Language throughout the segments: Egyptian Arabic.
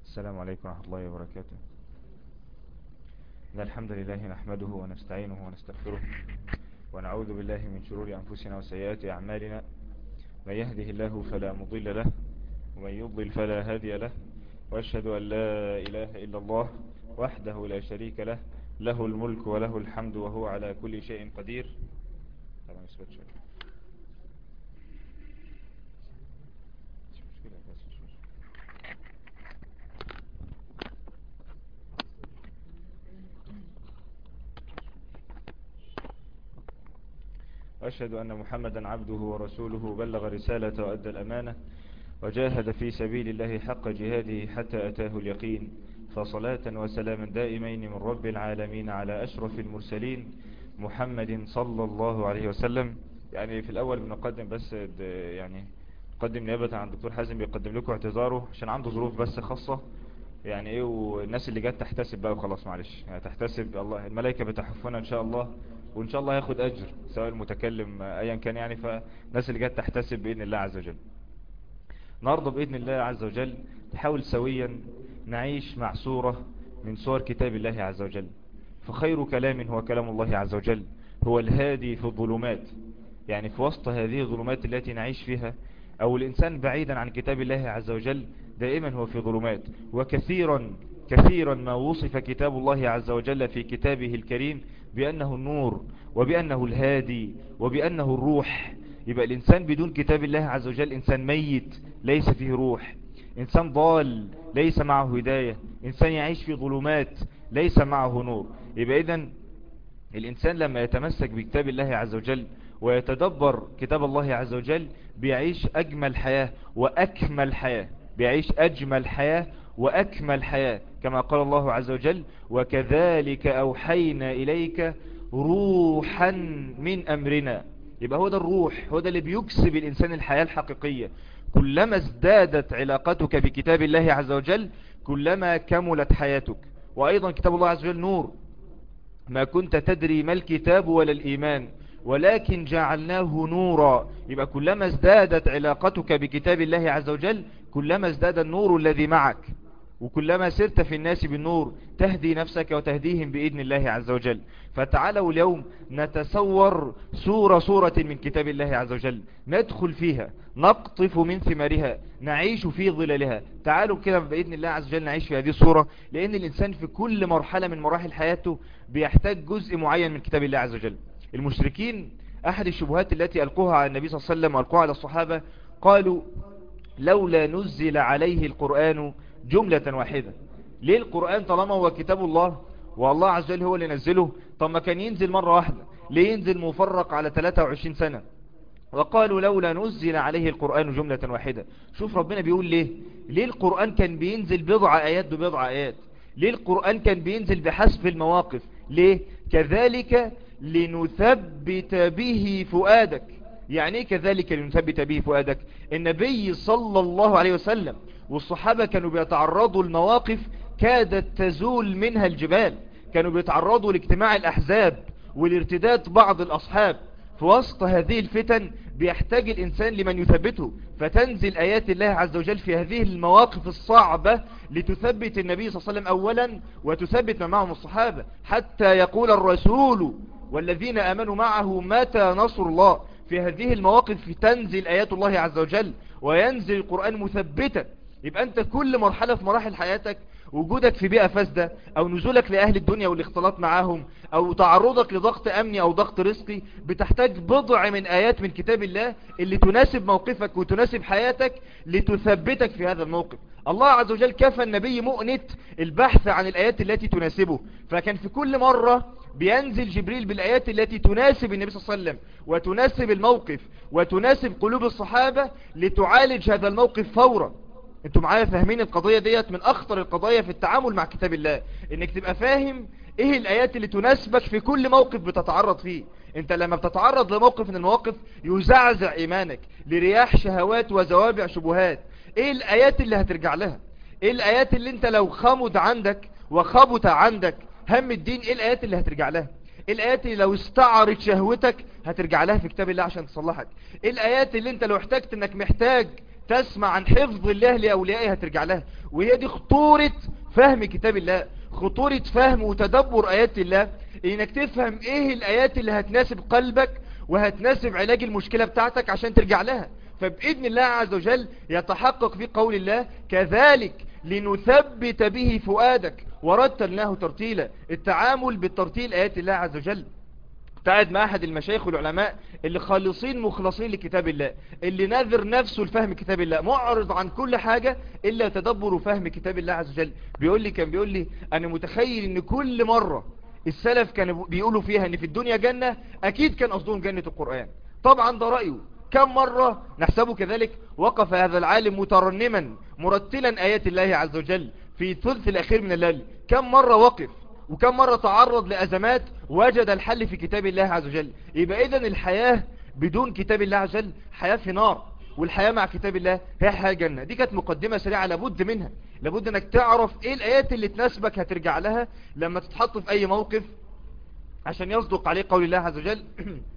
السلام عليكم ورحمة الله وبركاته إن الحمد لله نحمده ونستعينه ونستغفره ونعوذ بالله من شرور أنفسنا وسيئات أعمالنا من يهده الله فلا مضل له ومن يضلل فلا هادي له وأشهد أن لا إله إلا الله وحده لا شريك له له الملك وله الحمد وهو على كل شيء قدير طبعا يثبت شوية مش مشكلة بس مش مشكلة وأشهد أن محمدا عبده ورسوله بلغ رسالة وأدى الأمانة وجاهد في سبيل الله حق جهاده حتى أتاه اليقين فصلاة وسلاما دائمين من رب العالمين على أشرف المرسلين محمد صلى الله عليه وسلم يعني في الأول بنقدم بس د- يعني نقدم نيابة عن الدكتور حازم بيقدم لكم اعتذاره عشان عنده ظروف بس خاصة يعني ايه والناس اللي جت تحتسب بقى وخلاص معلش يعني تحتسب الله الملائكة بتحفنا ان شاء الله وان شاء الله هياخد اجر سواء المتكلم آه، ايا كان يعني فالناس اللي جت تحتسب باذن الله عز وجل النهارده باذن الله عز وجل نحاول سويا نعيش مع سورة من سور كتاب الله عز وجل فخير كلام هو كلام الله عز وجل هو الهادي في الظلمات يعني في وسط هذه الظلمات التي نعيش فيها او الانسان بعيدا عن كتاب الله عز وجل دائما هو في ظلمات وكثيرا كثيرا ما وصف كتاب الله عز وجل في كتابه الكريم بأنه النور وبأنه الهادي وبأنه الروح يبقى الإنسان بدون كتاب الله عز وجل إنسان ميت ليس فيه روح إنسان ضال ليس معه هداية إنسان يعيش في ظلمات ليس معه نور يبقى إذن الإنسان لما يتمسك بكتاب الله عز وجل ويتدبر كتاب الله عز وجل بيعيش أجمل حياة وأكمل حياة بيعيش أجمل حياة وأكمل حياة كما قال الله عز وجل وكذلك أوحينا إليك روحا من أمرنا يبقى هو ده الروح هو ده اللي بيكسب الإنسان الحياة الحقيقية كلما ازدادت علاقتك بكتاب الله عز وجل كلما كملت حياتك وأيضا كتاب الله عز وجل نور ما كنت تدري ما الكتاب ولا الإيمان ولكن جعلناه نورا يبقى كلما ازدادت علاقتك بكتاب الله عز وجل كلما ازداد النور الذي معك وكلما سرت في الناس بالنور تهدي نفسك وتهديهم بإذن الله عز وجل فتعالوا اليوم نتصور سورة سورة من كتاب الله عز وجل ندخل فيها نقطف من ثمارها نعيش في ظلالها تعالوا كده بإذن الله عز وجل نعيش في هذه الصورة لأن الإنسان في كل مرحلة من مراحل حياته بيحتاج جزء معين من كتاب الله عز وجل المشركين أحد الشبهات التي ألقوها على النبي صلى الله عليه وسلم وألقوها على الصحابة قالوا لولا نزل عليه القرآن جملة واحدة ليه القرآن طالما هو كتاب الله والله عز وجل هو اللي نزله طب ما كان ينزل مرة واحدة ليه ينزل مفرق على 23 سنة وقالوا لولا نزل عليه القرآن جملة واحدة شوف ربنا بيقول ليه ليه القرآن كان بينزل بضع آيات ببضع آيات ليه القرآن كان بينزل بحسب المواقف ليه كذلك لنثبت به فؤادك يعني ايه كذلك لنثبت به فؤادك النبي صلى الله عليه وسلم والصحابة كانوا بيتعرضوا لمواقف كادت تزول منها الجبال كانوا بيتعرضوا لاجتماع الأحزاب والارتداد بعض الأصحاب في وسط هذه الفتن بيحتاج الإنسان لمن يثبته فتنزل آيات الله عز وجل في هذه المواقف الصعبة لتثبت النبي صلى الله عليه وسلم أولا وتثبت ما معهم الصحابة حتى يقول الرسول والذين آمنوا معه متى نصر الله في هذه المواقف تنزل آيات الله عز وجل وينزل القرآن مثبتا يبقى أنت كل مرحلة في مراحل حياتك وجودك في بيئة فاسدة أو نزولك لأهل الدنيا والاختلاط معاهم أو تعرضك لضغط أمني أو ضغط رزقي بتحتاج بضع من آيات من كتاب الله اللي تناسب موقفك وتناسب حياتك لتثبتك في هذا الموقف الله عز وجل كفى النبي مؤنة البحث عن الآيات التي تناسبه فكان في كل مرة بينزل جبريل بالآيات التي تناسب النبي صلى الله عليه وسلم وتناسب الموقف وتناسب قلوب الصحابة لتعالج هذا الموقف فورا انتوا معايا فاهمين القضية ديت من اخطر القضايا في التعامل مع كتاب الله انك تبقى فاهم ايه الايات اللي تناسبك في كل موقف بتتعرض فيه انت لما بتتعرض لموقف من المواقف يزعزع ايمانك لرياح شهوات وزوابع شبهات ايه الايات اللي هترجع لها ايه الايات اللي انت لو خمد عندك وخبط عندك هم الدين ايه الايات اللي هترجع لها ايه الايات اللي لو استعرت شهوتك هترجع لها في كتاب الله عشان تصلحك ايه الايات اللي انت لو احتجت انك محتاج تسمع عن حفظ الله لأوليائها ترجع لها وهي دي خطورة فهم كتاب الله خطورة فهم وتدبر آيات الله انك تفهم ايه الآيات اللي هتناسب قلبك وهتناسب علاج المشكلة بتاعتك عشان ترجع لها فبإذن الله عز وجل يتحقق في قول الله كذلك لنثبت به فؤادك ورتلناه ترتيلا التعامل بالترتيل آيات الله عز وجل قاعد مع أحد المشايخ والعلماء اللي خالصين مخلصين لكتاب الله اللي نذر نفسه لفهم كتاب الله معرض عن كل حاجة إلا تدبر وفهم كتاب الله عز وجل بيقول لي كان بيقول لي أنا متخيل إن كل مرة السلف كانوا بيقولوا فيها إن في الدنيا جنة أكيد كان قصدهم جنة القرآن طبعا ده رأيه كم مرة نحسبه كذلك وقف هذا العالم مترنما مرتلا آيات الله عز وجل في الثلث الأخير من الليل كم مرة وقف وكم مرة تعرض لأزمات وجد الحل في كتاب الله عز وجل يبقى إذن الحياة بدون كتاب الله عز وجل حياة في نار والحياة مع كتاب الله هي حياة جنة دي كانت مقدمة سريعة لابد منها لابد انك تعرف ايه الايات اللي تناسبك هترجع لها لما تتحط في اي موقف عشان يصدق عليه قول الله عز وجل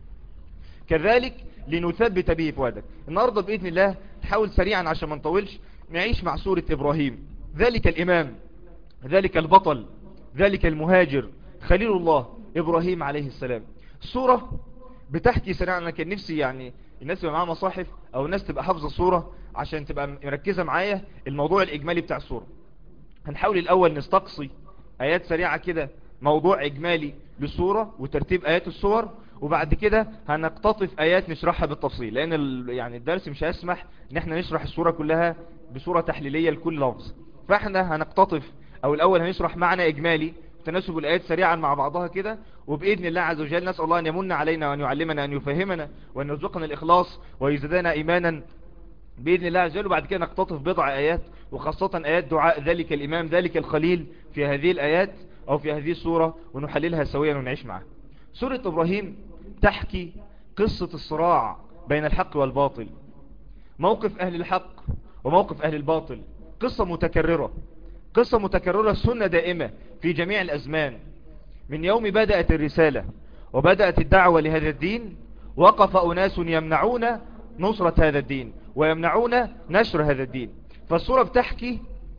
كذلك لنثبت به فؤادك النهاردة بإذن الله نحاول سريعا عشان ما نطولش نعيش مع سورة إبراهيم ذلك الإمام ذلك البطل ذلك المهاجر خليل الله إبراهيم عليه السلام السورة بتحكي سريعا أنا كان نفسي يعني الناس تبقى معاها مصاحف أو الناس تبقى حافظة السورة عشان تبقى مركزة معايا الموضوع الإجمالي بتاع السورة هنحاول الأول نستقصي آيات سريعة كده موضوع إجمالي للسورة وترتيب آيات السور وبعد كده هنقتطف آيات نشرحها بالتفصيل لأن يعني الدرس مش هيسمح ان احنا نشرح السورة كلها بصورة تحليلية لكل لفظ فاحنا هنقتطف او الاول هنشرح معنى اجمالي تناسب الآيات سريعا مع بعضها كده وبإذن الله عز وجل نسأل الله أن يمن علينا وأن يعلمنا أن يفهمنا وأن يرزقنا الإخلاص ويزدنا إيمانا بإذن الله عز وجل وبعد كده نقتطف بضع آيات وخاصة آيات دعاء ذلك الإمام ذلك الخليل في هذه الآيات أو في هذه السورة ونحللها سويا ونعيش معها سورة إبراهيم تحكي قصة الصراع بين الحق والباطل موقف أهل الحق وموقف أهل الباطل قصة متكررة قصة متكررة سنة دائمة في جميع الأزمان من يوم بدأت الرسالة وبدأت الدعوة لهذا الدين وقف أناس يمنعون نصرة هذا الدين ويمنعون نشر هذا الدين فالصورة بتحكي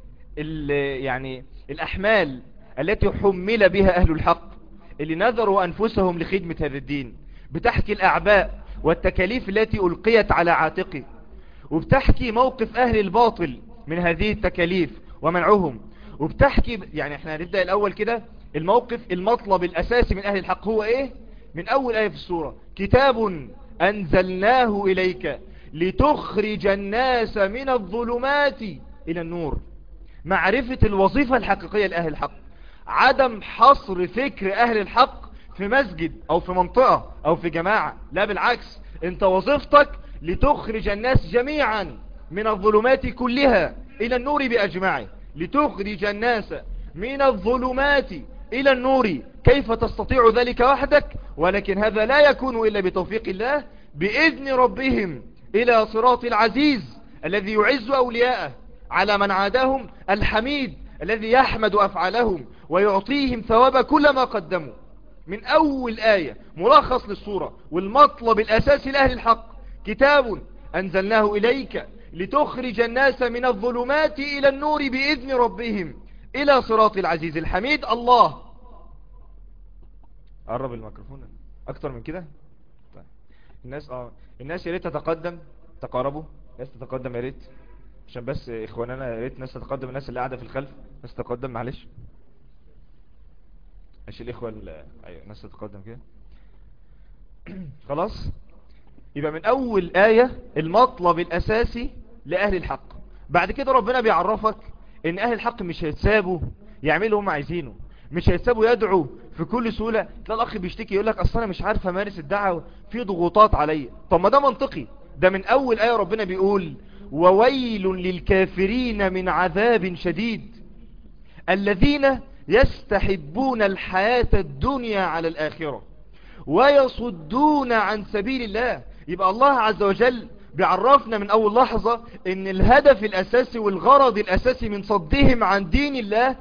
يعني الأحمال التي حمل بها أهل الحق اللي نذروا أنفسهم لخدمة هذا الدين بتحكي الأعباء والتكاليف التي ألقيت على عاتقه وبتحكي موقف أهل الباطل من هذه التكاليف ومنعهم وبتحكي يعني احنا هنبدأ الأول كده الموقف المطلب الأساسي من أهل الحق هو إيه من أول آية في السورة كتاب أنزلناه إليك لتخرج الناس من الظلمات إلى النور معرفة الوظيفة الحقيقية لأهل الحق عدم حصر فكر أهل الحق في مسجد أو في منطقة أو في جماعة لا بالعكس انت وظيفتك لتخرج الناس جميعا من الظلمات كلها إلى النور بأجمعه لتخرج الناس من الظلمات إلى النور كيف تستطيع ذلك وحدك ولكن هذا لا يكون إلا بتوفيق الله بإذن ربهم إلى صراط العزيز الذي يعز أولياءه على من عادهم الحميد الذي يحمد أفعالهم ويعطيهم ثواب كل ما قدموا من أول آية ملخص للصورة والمطلب الأساسي لأهل الحق كتاب أنزلناه إليك لتخرج الناس من الظلمات إلى النور بإذن ربهم إلى صراط العزيز الحميد الله قرب الميكروفون أكتر من كده طيب. الناس اه الناس يا ريت تتقدم تقاربوا الناس تتقدم يا ريت عشان بس اخواننا يا ريت ناس تتقدم الناس اللي قاعده في الخلف ناس تتقدم معلش ماشي الاخوه ايوه ناس تتقدم كده خلاص يبقى من اول آية المطلب الاساسي لاهل الحق بعد كده ربنا بيعرفك ان اهل الحق مش هيتسابوا يعملوا هم عايزينه مش هيتسابوا يدعوا في كل سهولة تلاقي الاخ بيشتكي يقول لك اصل انا مش عارف امارس الدعوة في ضغوطات عليا طب ما ده منطقي ده من اول آية ربنا بيقول وويل للكافرين من عذاب شديد الذين يستحبون الحياة الدنيا على الآخرة ويصدون عن سبيل الله يبقى الله عز وجل بيعرفنا من أول لحظة ان الهدف الأساسي والغرض الأساسي من صدهم عن دين الله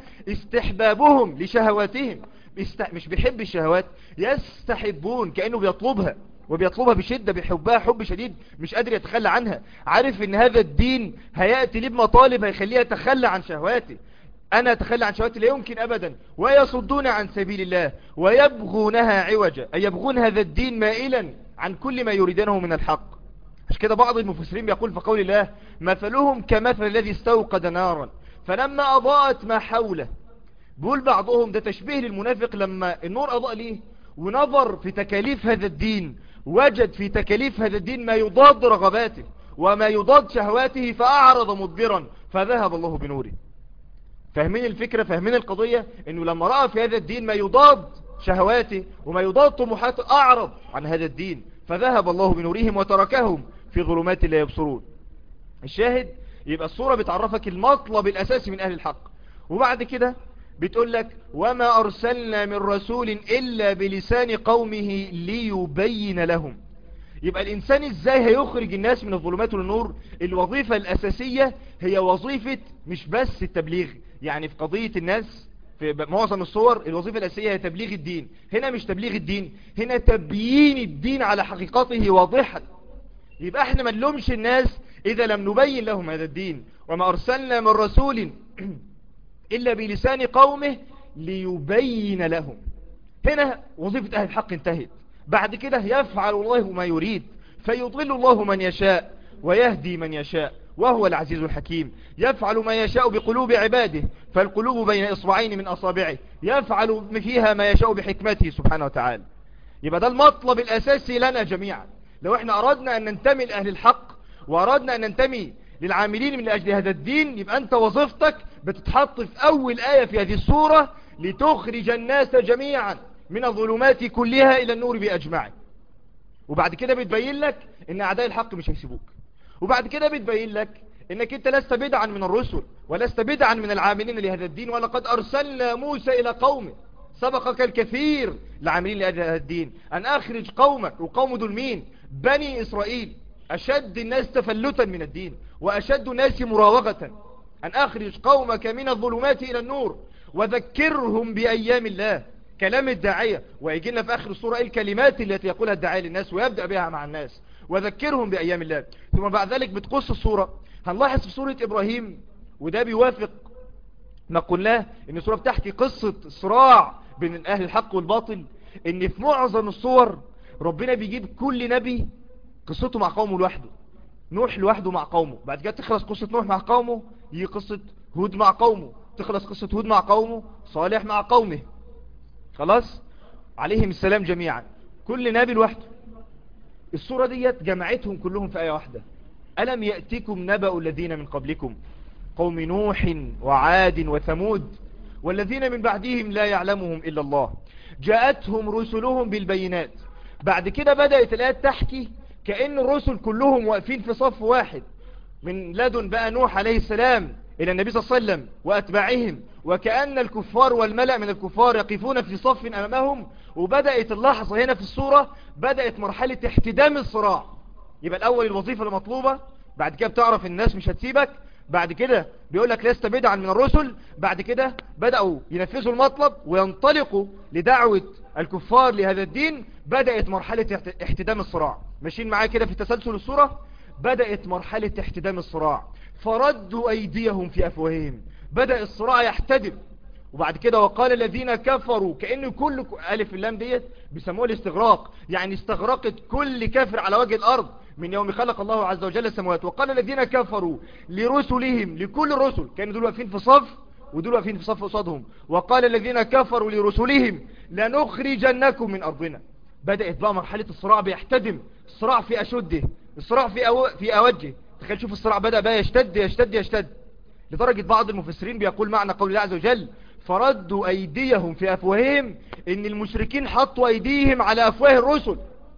استحبابهم لشهواتهم مش بيحب الشهوات يستحبون كأنه بيطلبها وبيطلبها بشدة بيحبها حب شديد مش قادر يتخلى عنها عارف ان هذا الدين هيأتي ليه بمطالب هيخليه يتخلى عن شهواته انا اتخلى عن شهواتي لا يمكن ابدا ويصدون عن سبيل الله ويبغونها عوجا اي يبغون هذا الدين مائلا عن كل ما يريدونه من الحق عشان كده بعض المفسرين بيقول في قول الله مثلهم كمثل الذي استوقد نارا فلما اضاءت ما حوله بيقول بعضهم ده تشبيه للمنافق لما النور اضاء ليه ونظر في تكاليف هذا الدين وجد في تكاليف هذا الدين ما يضاد رغباته وما يضاد شهواته فأعرض مدبرا فذهب الله بنوره فاهمين الفكرة فاهمين القضية انه لما رأى في هذا الدين ما يضاد شهواته وما يضاد طموحاته اعرض عن هذا الدين فذهب الله بنورهم وتركهم في ظلمات لا يبصرون الشاهد يبقى الصورة بتعرفك المطلب الاساسي من اهل الحق وبعد كده بتقول لك وما أرسلنا من رسول إلا بلسان قومه ليبين لهم يبقى الإنسان إزاي هيخرج الناس من الظلمات والنور الوظيفة الأساسية هي وظيفة مش بس التبليغ يعني في قضية الناس في معظم الصور الوظيفة الأساسية هي تبليغ الدين هنا مش تبليغ الدين هنا تبيين الدين على حقيقته واضحا يبقى احنا ما نلومش الناس إذا لم نبين لهم هذا الدين وما أرسلنا من رسول إلا بلسان قومه ليبين لهم هنا وظيفة أهل الحق انتهت بعد كده يفعل الله ما يريد فيضل الله من يشاء ويهدي من يشاء وهو العزيز الحكيم يفعل ما يشاء بقلوب عباده فالقلوب بين إصبعين من أصابعه يفعل فيها ما يشاء بحكمته سبحانه وتعالى يبقى ده المطلب الأساسي لنا جميعا لو احنا أردنا أن ننتمي لأهل الحق وأردنا أن ننتمي للعاملين من أجل هذا الدين يبقى أنت وظيفتك بتتحط في أول آية في هذه السورة لتخرج الناس جميعا من الظلمات كلها إلى النور بأجمعه وبعد كده بتبين لك ان أعداء الحق مش هيسيبوك وبعد كده بتبين لك انك انت لست بدعا من الرسل ولست بدعا من العاملين لهذا الدين ولقد أرسلنا موسى إلى قومه سبقك الكثير لعاملين لهذا الدين أن أخرج قومك وقوم دول مين بني إسرائيل أشد الناس تفلتا من الدين وأشد الناس مراوغة أن أخرج قومك من الظلمات إلى النور وذكرهم بأيام الله كلام الداعية ويجي لنا في آخر السورة إيه الكلمات التي يقولها الداعية للناس ويبدأ بها مع الناس وذكرهم بأيام الله ثم بعد ذلك بتقص السورة هنلاحظ في سورة إبراهيم وده بيوافق ما قلناه ان السورة بتحكي قصة صراع بين أهل الحق والباطل ان في معظم الصور ربنا بيجيب كل نبي قصته مع قومه لوحده نوح لوحده مع قومه بعد كده تخلص قصة نوح مع قومه يجي قصة هود مع قومه تخلص قصة هود مع قومه صالح مع قومه خلاص عليهم السلام جميعا كل نبي لوحده الصورة ديت جمعتهم كلهم في آية واحدة ألم يأتكم نبأ الذين من قبلكم قوم نوح وعاد وثمود والذين من بعدهم لا يعلمهم إلا الله جاءتهم رسلهم بالبينات بعد كده بدأت الآيات تحكي كأن الرسل كلهم واقفين في صف واحد من لدن بقى نوح عليه السلام إلى النبي صلى الله عليه وسلم وأتباعهم وكأن الكفار والملأ من الكفار يقفون في صف أمامهم وبدأت اللحظة هنا في الصورة بدأت مرحلة احتدام الصراع يبقى الأول الوظيفة المطلوبة بعد كده بتعرف الناس مش هتسيبك بعد كده بيقول لك لست بدعا من الرسل بعد كده بدأوا ينفذوا المطلب وينطلقوا لدعوة الكفار لهذا الدين بدأت مرحلة احتدام الصراع ماشيين معايا كده في تسلسل الصورة بدأت مرحلة احتدام الصراع فردوا أيديهم في أفواههم بدأ الصراع يحتدم وبعد كده وقال الذين كفروا كأن كل ألف اللام ديت بيسموه الاستغراق يعني استغرقت كل كافر على وجه الأرض من يوم خلق الله عز وجل السماوات وقال الذين كفروا لرسلهم لكل الرسل كانوا دول واقفين في صف ودول واقفين في صف قصادهم وقال الذين كفروا لرسلهم لنخرجنكم من أرضنا بدأت بقى مرحلة الصراع بيحتدم الصراع في أشده الصراع في أو... في أوجه تخيل شوف الصراع بدأ بقى يشتد يشتد يشتد لدرجة بعض المفسرين بيقول معنى قول الله عز وجل فردوا أيديهم في أفواههم إن المشركين حطوا أيديهم على أفواه الرسل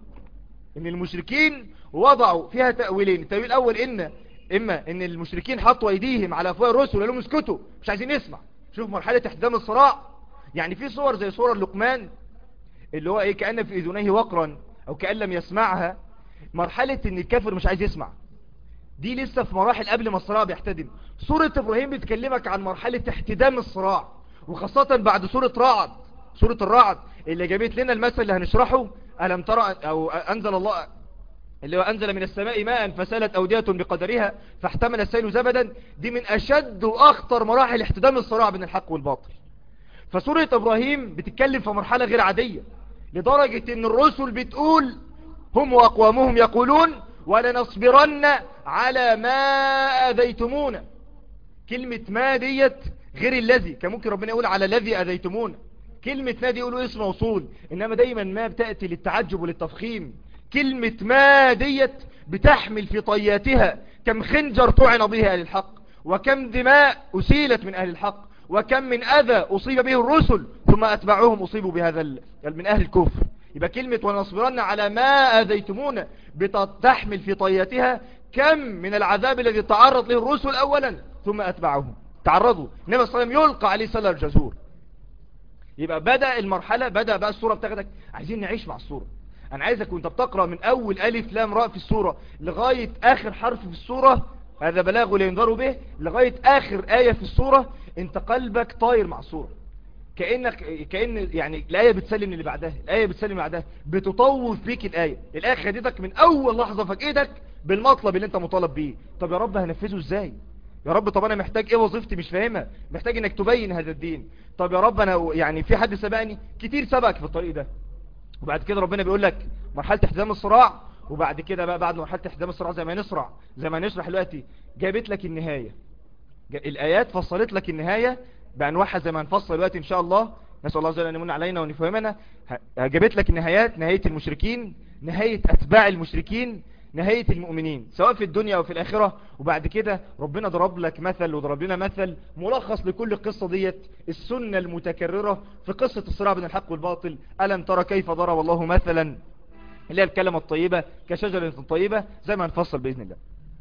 إن المشركين وضعوا فيها تأويلين التأويل الأول إن إما إن المشركين حطوا أيديهم على أفواه الرسل وقالوا اسكتوا مش عايزين نسمع شوف مرحلة احتدام الصراع يعني في صور زي صور اللقمان اللي هو إيه كأن في إذنيه وقرا أو كأن لم يسمعها مرحلة إن الكافر مش عايز يسمع دي لسه في مراحل قبل ما الصراع بيحتدم سورة إبراهيم بتكلمك عن مرحلة احتدام الصراع وخاصة بعد سورة رعد سورة الرعد اللي جابت لنا المثل اللي هنشرحه ألم ترى أو أنزل الله اللي هو أنزل من السماء ماء فسالت أودية بقدرها فاحتمل السيل زبدا دي من أشد وأخطر مراحل احتدام الصراع بين الحق والباطل فسورة إبراهيم بتتكلم في مرحلة غير عادية لدرجة ان الرسل بتقول هم وأقوامهم يقولون ولنصبرن على ما أذيتمونا كلمة ما ديت غير الذي كان ممكن ربنا يقول على الذي أذيتمونا كلمة ما دي يقولوا اسم موصول إنما دايما ما بتأتي للتعجب وللتفخيم كلمة ما ديت بتحمل في طياتها كم خنجر طعن به أهل الحق وكم دماء أسيلت من أهل الحق وكم من أذى أصيب به الرسل ثم أتبعوهم أصيبوا بهذا من أهل الكفر يبقى كلمة ونصبرن على ما أذيتمونا بتحمل في طياتها كم من العذاب الذي تعرض له الرسل أولا ثم أتبعوهم تعرضوا النبي صلى الله عليه وسلم يلقى عليه سلة الجزور يبقى بدأ المرحلة بدأ بقى الصورة بتاخدك عايزين نعيش مع الصورة انا عايزك وانت بتقرأ من اول الف لام راء في السورة لغاية اخر حرف في السورة هذا بلاغ لينظروا به لغاية اخر آية في السورة انت قلبك طاير مع السورة كأنك كأن يعني الآية بتسلم اللي بعدها الآية بتسلم اللي بعدها بتطوف بيك الآية الآية خدتك من أول لحظة فاجئتك بالمطلب اللي أنت مطالب بيه طب يا رب هنفذه إزاي يا رب طب أنا محتاج إيه وظيفتي مش فاهمها محتاج إنك تبين هذا الدين طب يا رب أنا يعني في حد سبقني كتير سبقك في الطريق ده وبعد كده ربنا بيقول لك مرحلة احتزام الصراع وبعد كده بقى بعد مرحلة احتزام الصراع زي ما نسرع زي ما نشرح دلوقتي جابت لك النهاية الآيات فصلت لك النهاية بأنواعها زي ما هنفصل دلوقتي إن شاء الله نسأل الله عز وجل أن يمن علينا وأن يفهمنا جابت لك النهايات نهاية المشركين نهاية أتباع المشركين نهاية المؤمنين سواء في الدنيا أو في الآخرة وبعد كده ربنا ضرب لك مثل وضرب لنا مثل ملخص لكل القصة ديت السنة المتكررة في قصة الصراع بين الحق والباطل ألم ترى كيف ضرب الله مثلا اللي هي الكلمة الطيبة كشجرة طيبة زي ما هنفصل بإذن الله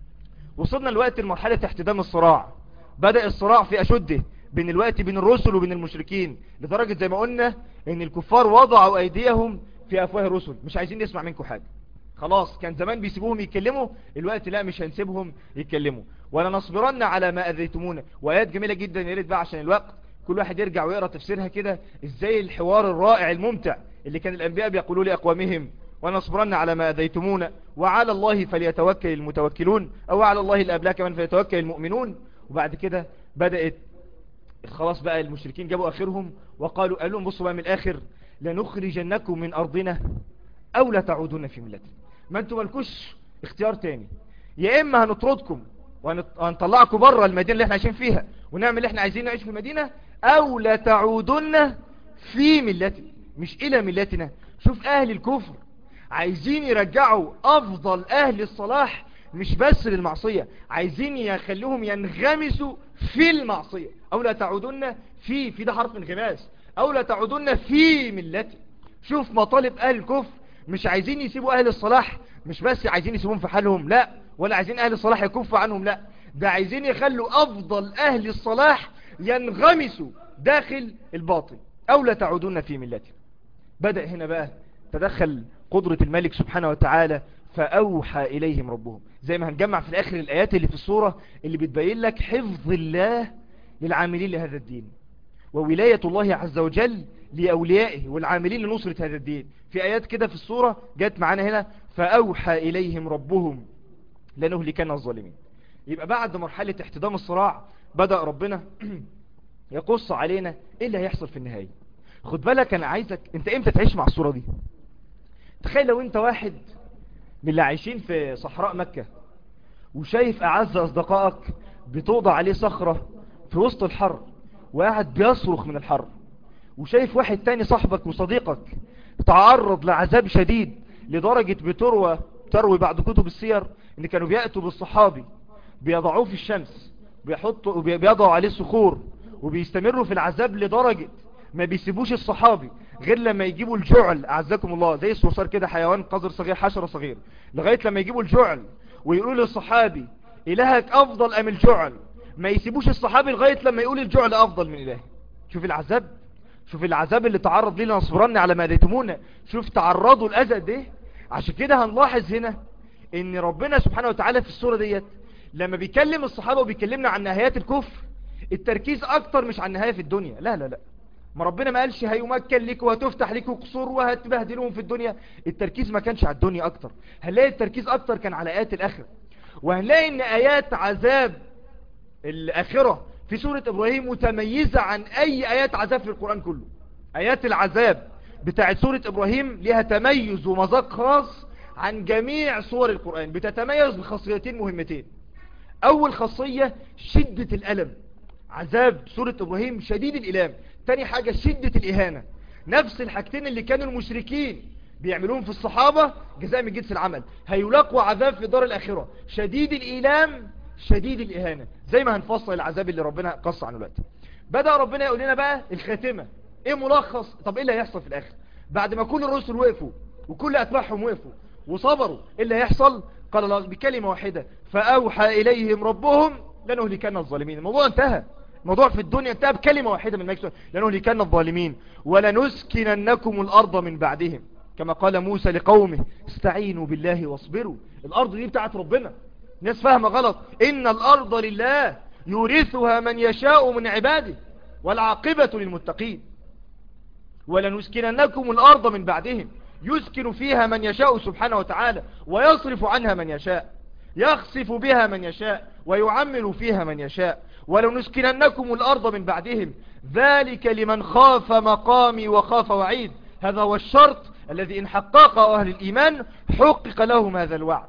وصلنا الوقت لمرحلة احتدام الصراع بدأ الصراع في أشده بين الوقت بين الرسل وبين المشركين لدرجة زي ما قلنا ان الكفار وضعوا ايديهم في افواه الرسل مش عايزين نسمع منكم حاجة خلاص كان زمان بيسيبوهم يتكلموا الوقت لا مش هنسيبهم يتكلموا ولا نصبرن على ما اذيتمونا وايات جميلة جدا يا ريت بقى عشان الوقت كل واحد يرجع ويقرا تفسيرها كده ازاي الحوار الرائع الممتع اللي كان الانبياء بيقولوا لاقوامهم ونصبرن على ما اذيتمونا وعلى الله فليتوكل المتوكلون او على الله الابلاك من فليتوكل المؤمنون وبعد كده بدأت خلاص بقى المشركين جابوا اخرهم وقالوا قالوا لهم بصوا بقى من الاخر لنخرجنكم من ارضنا او لا تعودون في ملتنا ما انتم مالكوش اختيار تاني يا اما هنطردكم وهنطلعكم بره المدينه اللي احنا عايشين فيها ونعمل اللي احنا عايزين نعيش في المدينه او لا تعودن في ملتنا مش الى ملتنا شوف اهل الكفر عايزين يرجعوا افضل اهل الصلاح مش بس للمعصية عايزين يخلوهم ينغمسوا في المعصية او لا تعودن في في ده حرف انغماس او لا تعودن في ملتي شوف مطالب اهل الكفر مش عايزين يسيبوا اهل الصلاح مش بس عايزين يسيبوهم في حالهم لا ولا عايزين اهل الصلاح يكفوا عنهم لا ده عايزين يخلوا افضل اهل الصلاح ينغمسوا داخل الباطل او لا تعودن في ملتي بدأ هنا بقى تدخل قدرة الملك سبحانه وتعالى فأوحى إليهم ربهم زي ما هنجمع في الآخر الآيات اللي في الصورة اللي بتبين لك حفظ الله للعاملين لهذا الدين وولاية الله عز وجل لأوليائه والعاملين لنصرة هذا الدين في آيات كده في الصورة جت معانا هنا فأوحى إليهم ربهم لنهلكن الظالمين يبقى بعد مرحلة احتضام الصراع بدأ ربنا يقص علينا ايه اللي هيحصل في النهاية خد بالك انا عايزك انت امتى تعيش مع الصورة دي تخيل لو انت واحد من اللي عايشين في صحراء مكة وشايف اعز اصدقائك بتوضع عليه صخرة في وسط الحر وقاعد بيصرخ من الحر وشايف واحد تاني صاحبك وصديقك تعرض لعذاب شديد لدرجة بتروى تروي بعض كتب السير ان كانوا بيأتوا بالصحابي بيضعوه في الشمس بيحطوا بيضعوا عليه صخور وبيستمروا في العذاب لدرجة ما بيسيبوش الصحابي غير لما يجيبوا الجعل اعزكم الله زي الصرصار كده حيوان قذر صغير حشرة صغير لغاية لما يجيبوا الجعل ويقولوا للصحابي الهك افضل ام الجعل ما يسيبوش الصحابي لغاية لما يقول الجعل افضل من اله شوف العذاب شوف العذاب اللي تعرض ليه لنصبرن على ما ليتمونا شوف تعرضوا الاذى ده عشان كده هنلاحظ هنا ان ربنا سبحانه وتعالى في السورة ديت لما بيكلم الصحابة وبيكلمنا عن نهايات الكفر التركيز اكتر مش عن نهاية في الدنيا لا لا لا ما ربنا ما قالش هيمكن لك وهتفتح لك قصور وهتبهدلهم في الدنيا التركيز ما كانش على الدنيا اكتر هنلاقي التركيز اكتر كان على ايات الاخره وهنلاقي ان ايات عذاب الاخره في سوره ابراهيم متميزه عن اي ايات عذاب في القران كله ايات العذاب بتاعت سوره ابراهيم ليها تميز ومذاق خاص عن جميع سور القران بتتميز بخاصيتين مهمتين اول خاصيه شده الالم عذاب سورة إبراهيم شديد الإلام تاني حاجة شدة الإهانة نفس الحاجتين اللي كانوا المشركين بيعملوهم في الصحابة جزاء من جنس العمل هيلاقوا عذاب في دار الآخرة شديد الإيلام شديد الإهانة زي ما هنفصل العذاب اللي ربنا قص عنه دلوقتي بدأ ربنا يقول لنا بقى الخاتمة ايه ملخص طب ايه اللي هيحصل في الآخر بعد ما كل الرسل وقفوا وكل أتباعهم وقفوا وصبروا ايه اللي هيحصل قال الله بكلمة واحدة فأوحى إليهم ربهم لنهلكن الظالمين الموضوع انتهى الموضوع في الدنيا انتهى بكلمة واحدة من مكسور لنهلكن الظالمين ولنسكننكم الأرض من بعدهم كما قال موسى لقومه استعينوا بالله واصبروا الأرض دي بتاعت ربنا ناس فاهمة غلط إن الأرض لله يورثها من يشاء من عباده والعاقبة للمتقين ولنسكننكم الأرض من بعدهم يسكن فيها من يشاء سبحانه وتعالى ويصرف عنها من يشاء يخسف بها من يشاء ويعمل فيها من يشاء ولنسكننكم الأرض من بعدهم ذلك لمن خاف مقامي وخاف وعيد هذا هو الشرط الذي إن حققه أهل الإيمان حقق لهم هذا الوعد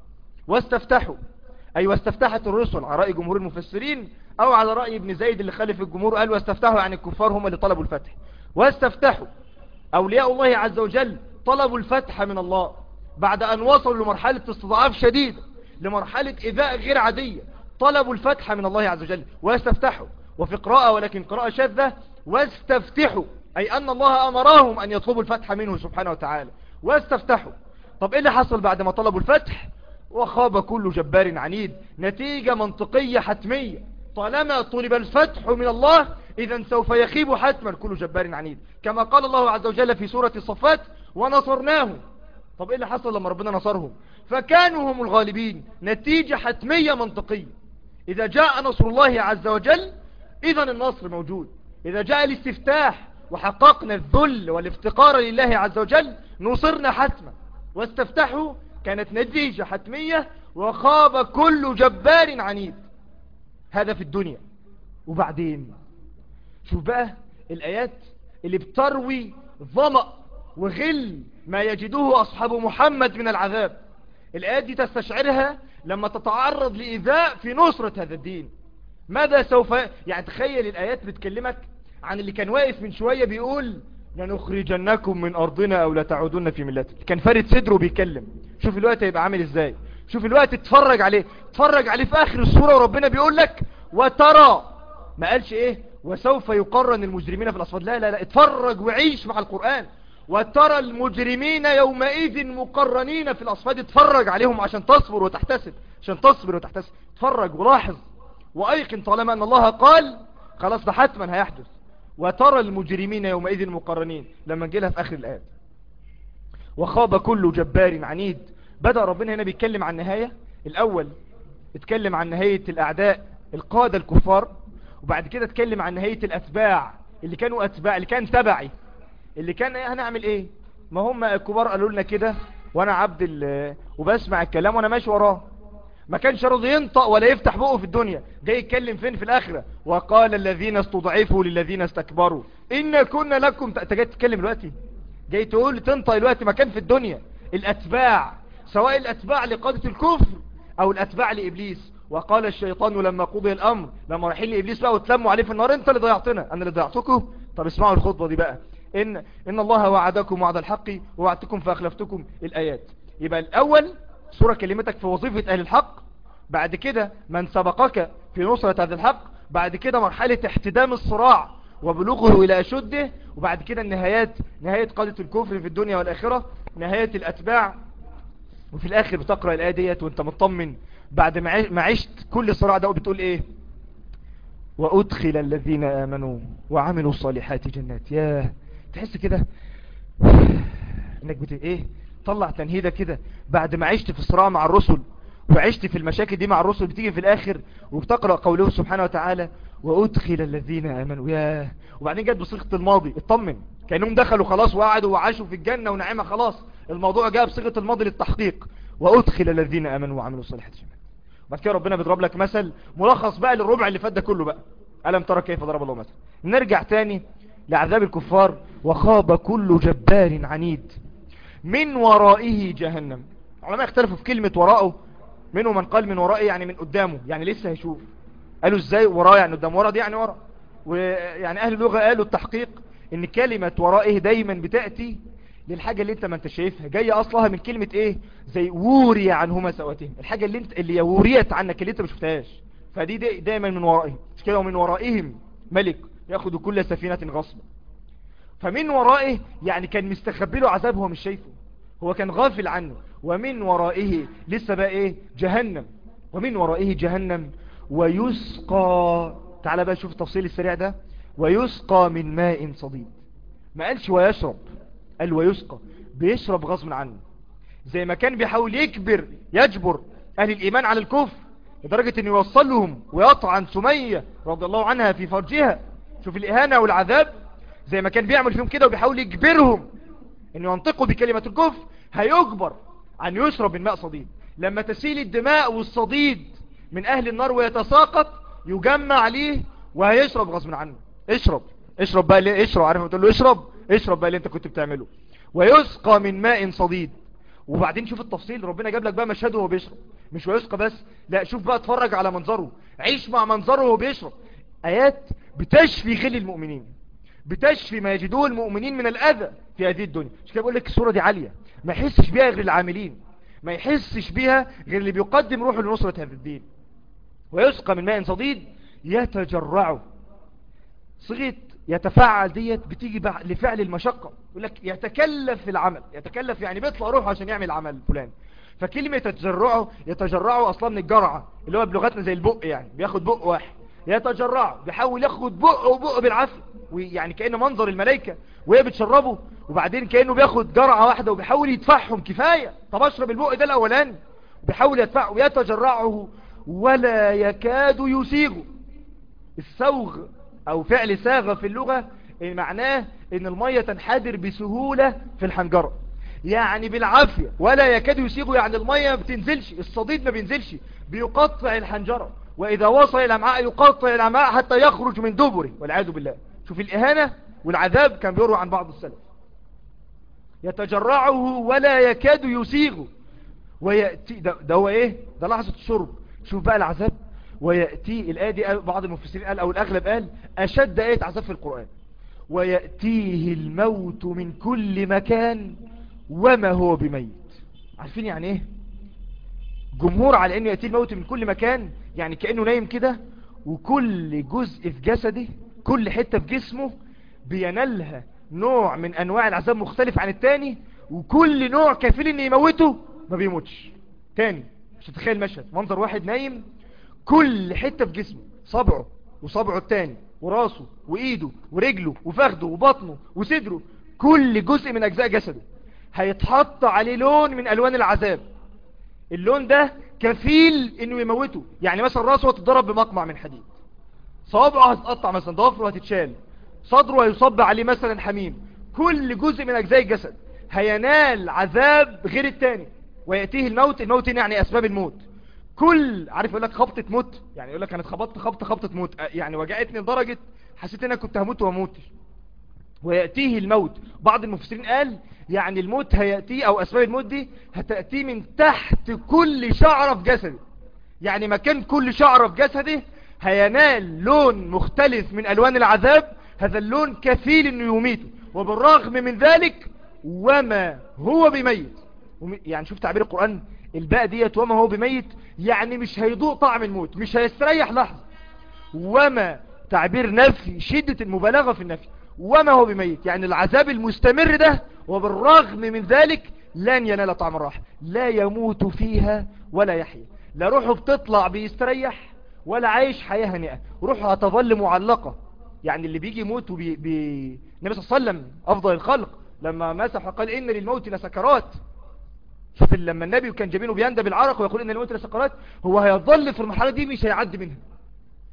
واستفتحوا أي واستفتحت الرسل على رأي جمهور المفسرين أو على رأي ابن زيد اللي خلف الجمهور قال واستفتحوا يعني الكفار هم اللي طلبوا الفتح واستفتحوا أولياء الله عز وجل طلبوا الفتح من الله بعد أن وصلوا لمرحلة استضعاف شديد لمرحلة إذاء غير عادية طلبوا الفتح من الله عز وجل واستفتحوا وفي قراءة ولكن قراءة شاذة واستفتحوا أي أن الله أمرهم أن يطلبوا الفتح منه سبحانه وتعالى واستفتحوا طب إيه اللي حصل بعد ما طلبوا الفتح وخاب كل جبار عنيد نتيجة منطقية حتمية طالما طلب الفتح من الله إذا سوف يخيب حتما كل جبار عنيد كما قال الله عز وجل في سورة الصفات ونصرناه طب إيه اللي حصل لما ربنا نصرهم فكانوا هم الغالبين نتيجة حتمية منطقية إذا جاء نصر الله عز وجل إذا النصر موجود إذا جاء الاستفتاح وحققنا الذل والافتقار لله عز وجل نصرنا حتما واستفتحوا كانت نتيجة حتمية وخاب كل جبار عنيد هذا في الدنيا وبعدين شوف بقى الآيات اللي بتروي ظمأ وغل ما يجدوه أصحاب محمد من العذاب الآيات دي تستشعرها لما تتعرض لإذاء في نصرة هذا الدين ماذا سوف يعني تخيل الآيات بتكلمك عن اللي كان واقف من شوية بيقول لنخرجنكم من أرضنا أو لتعودون في ملتنا كان فارد صدره بيتكلم شوف الوقت هيبقى عامل ازاي شوف الوقت اتفرج عليه اتفرج عليه في آخر السورة وربنا بيقول لك وترى ما قالش ايه وسوف يقرن المجرمين في الأصفاد لا لا لا اتفرج وعيش مع القرآن وترى المجرمين يومئذ مقرنين في الأصفاد اتفرج عليهم عشان تصبر وتحتسب عشان تصبر وتحتسب اتفرج ولاحظ وأيقن طالما أن الله قال خلاص ده حتما هيحدث وترى المجرمين يومئذ مقرنين لما نجيلها في آخر الآيات وخاب كل جبار عنيد بدأ ربنا هنا بيتكلم عن نهاية الأول اتكلم عن نهاية الأعداء القادة الكفار وبعد كده اتكلم عن نهاية الأتباع اللي كانوا أتباع اللي كان تبعي اللي كان ايه هنعمل ايه ما هم الكبار قالوا لنا كده وانا عبد وبسمع الكلام وانا ماشي وراه ما كانش راضي ينطق ولا يفتح بقه في الدنيا جاي يتكلم فين في الاخره وقال الذين استضعفوا للذين استكبروا ان كنا لكم انت جاي تتكلم دلوقتي جاي تقول تنطق دلوقتي مكان في الدنيا الاتباع سواء الاتباع لقاده الكفر او الاتباع لابليس وقال الشيطان لما قضي الامر لما رايحين لابليس بقى وتلموا عليه في النار انت اللي ضيعتنا انا اللي ضيعتكم طب اسمعوا الخطبه دي بقى إن, إن الله وعدكم وعد الحق ووعدتكم فأخلفتكم الآيات يبقى الأول سورة كلمتك في وظيفة أهل الحق بعد كده من سبقك في نصرة هذا الحق بعد كده مرحلة احتدام الصراع وبلوغه إلى أشده وبعد كده النهايات نهاية قادة الكفر في الدنيا والآخرة نهاية الأتباع وفي الآخر بتقرأ الآية ديت وانت مطمن بعد ما عشت كل صراع ده بتقول ايه وأدخل الذين آمنوا وعملوا الصالحات جنات ياه تحس كده انك بت ايه طلع تنهيده كده بعد ما عشت في الصراع مع الرسل وعشت في المشاكل دي مع الرسل بتيجي في الاخر وبتقرأ قوله سبحانه وتعالى وأدخل الذين آمنوا ياه وبعدين جت بصيغة الماضي اطمن كأنهم دخلوا خلاص وقعدوا وعاشوا في الجنة ونعمة خلاص الموضوع جاء بصيغة الماضي للتحقيق وأدخل الذين آمنوا وعملوا الصالحات جنات بعد كده ربنا بيضرب لك مثل ملخص بقى للربع اللي فات ده كله بقى ألم ترى كيف ضرب الله مثلا نرجع تاني لعذاب الكفار وخاب كل جبار عنيد من ورائه جهنم علماء اختلفوا في كلمة وراءه منهم من قال من ورائه يعني من قدامه يعني لسه هيشوف قالوا ازاي وراه يعني قدام ورا دي يعني ورا ويعني اهل اللغة قالوا التحقيق ان كلمة ورائه دايما بتأتي للحاجة اللي انت ما انت شايفها جاية اصلها من كلمة ايه زي وري عنهما سواتهم الحاجة اللي انت اللي وريت عنك اللي انت ما شفتهاش فدي دي دايما من ورائهم مش كده ومن ورائهم ملك ياخذ كل سفينة غصبا فمن ورائه يعني كان مستخبي له عذاب هو مش شايفه هو كان غافل عنه ومن ورائه لسه بقى ايه جهنم ومن ورائه جهنم ويسقى تعال بقى شوف التفصيل السريع ده ويسقى من ماء صديد ما قالش ويشرب قال ويسقى بيشرب غصب عنه زي ما كان بيحاول يكبر يجبر اهل الايمان على الكفر لدرجة انه يوصل لهم ويطعن سمية رضي الله عنها في فرجها شوف الاهانة والعذاب زي ما كان بيعمل فيهم كده وبيحاول يجبرهم انه ينطقوا بكلمة الكفر هيجبر عن يشرب من ماء صديد لما تسيل الدماء والصديد من اهل النار ويتساقط يجمع عليه وهيشرب غصب عنه اشرب اشرب بقى اللي اشرب عارف تقول له اشرب اشرب بقى اللي انت كنت بتعمله ويسقى من ماء صديد وبعدين شوف التفصيل ربنا جاب لك بقى مشهده وهو بيشرب مش ويسقى بس لا شوف بقى اتفرج على منظره عيش مع منظره وهو بيشرب ايات بتشفي غل المؤمنين بتشفي ما يجدوه المؤمنين من الاذى في هذه الدنيا مش كده بقول لك الصوره دي عاليه ما يحسش بيها غير العاملين ما يحسش بيها غير اللي بيقدم روحه لنصرة هذا الدين ويسقى من ماء صديد يتجرعه صيغه يتفعل ديت بتيجي لفعل المشقة يقول لك يتكلف في العمل يتكلف يعني بيطلع روحه عشان يعمل عمل فلان فكلمة يتجرعه يتجرعه اصلا من الجرعة اللي هو بلغتنا زي البق يعني بياخد بق واحد يتجرعه بيحاول ياخد بق وبق بالعافية ويعني كأنه منظر الملائكة وهي بتشربه وبعدين كأنه بياخد جرعة واحدة وبيحاول يدفعهم كفاية طب اشرب البق ده الاولاني بيحاول يدفعه يتجرعه ولا يكاد يسيغه السوغ او فعل ساغ في اللغة معناه ان المية تنحدر بسهولة في الحنجرة يعني بالعافية ولا يكاد يسيغه يعني المية ما بتنزلش الصديد ما بينزلش بيقطع الحنجرة واذا وصل الى الامعاء يقطع الامعاء حتى يخرج من دبره والعياذ بالله شوف الاهانة والعذاب كان بيروى عن بعض السلف يتجرعه ولا يكاد يسيغه ويأتي ده, ده هو ايه ده لحظة الشرب شوف بقى العذاب ويأتي الآية دي بعض المفسرين قال أو الأغلب قال أشد آية عذاب في القرآن ويأتيه الموت من كل مكان وما هو بميت عارفين يعني ايه جمهور على انه يأتيه الموت من كل مكان يعني كأنه نايم كده وكل جزء في جسده كل حتة في جسمه بينالها نوع من انواع العذاب مختلف عن التاني وكل نوع كافل ان يموته ما بيموتش تاني مش تتخيل مشهد منظر واحد نايم كل حتة في جسمه صبعه وصبعه التاني وراسه وايده ورجله وفخده وبطنه وصدره كل جزء من اجزاء جسده هيتحط عليه لون من الوان العذاب اللون ده كفيل انه يموته يعني مثلا راسه هتتضرب بمقمع من حديد صوابعه هتتقطع مثلا ضوافره هتتشال صدره هيصب عليه مثلا حميم كل جزء من اجزاء الجسد هينال عذاب غير التاني ويأتيه الموت الموت يعني اسباب الموت كل عارف يقول لك خبطة موت يعني يقول لك انا اتخبطت خبطة خبطة موت يعني وجعتني لدرجة حسيت ان انا كنت هموت واموتش ويأتيه الموت بعض المفسرين قال يعني الموت هيأتيه او اسباب الموت دي هتأتيه من تحت كل شعرة في جسده يعني مكان كل شعرة في جسده هينال لون مختلف من الوان العذاب هذا اللون كفيل انه يميته وبالرغم من ذلك وما هو بميت يعني شوف تعبير القرآن الباء ديت وما هو بميت يعني مش هيضوء طعم الموت مش هيستريح لحظة وما تعبير نفي شدة المبالغة في النفي وما هو بميت يعني العذاب المستمر ده وبالرغم من ذلك لن ينال طعم الراحة لا يموت فيها ولا يحيى لا روحه بتطلع بيستريح ولا عايش حياة هنيئة روحه هتظل معلقة يعني اللي بيجي يموت وبي بي... النبي صلى الله عليه وسلم أفضل الخلق لما مسح وقال إن للموت لسكرات شوف لما النبي كان جبينه بيندى بالعرق ويقول إن الموت لسكرات هو هيظل في المرحلة دي مش هيعدي منها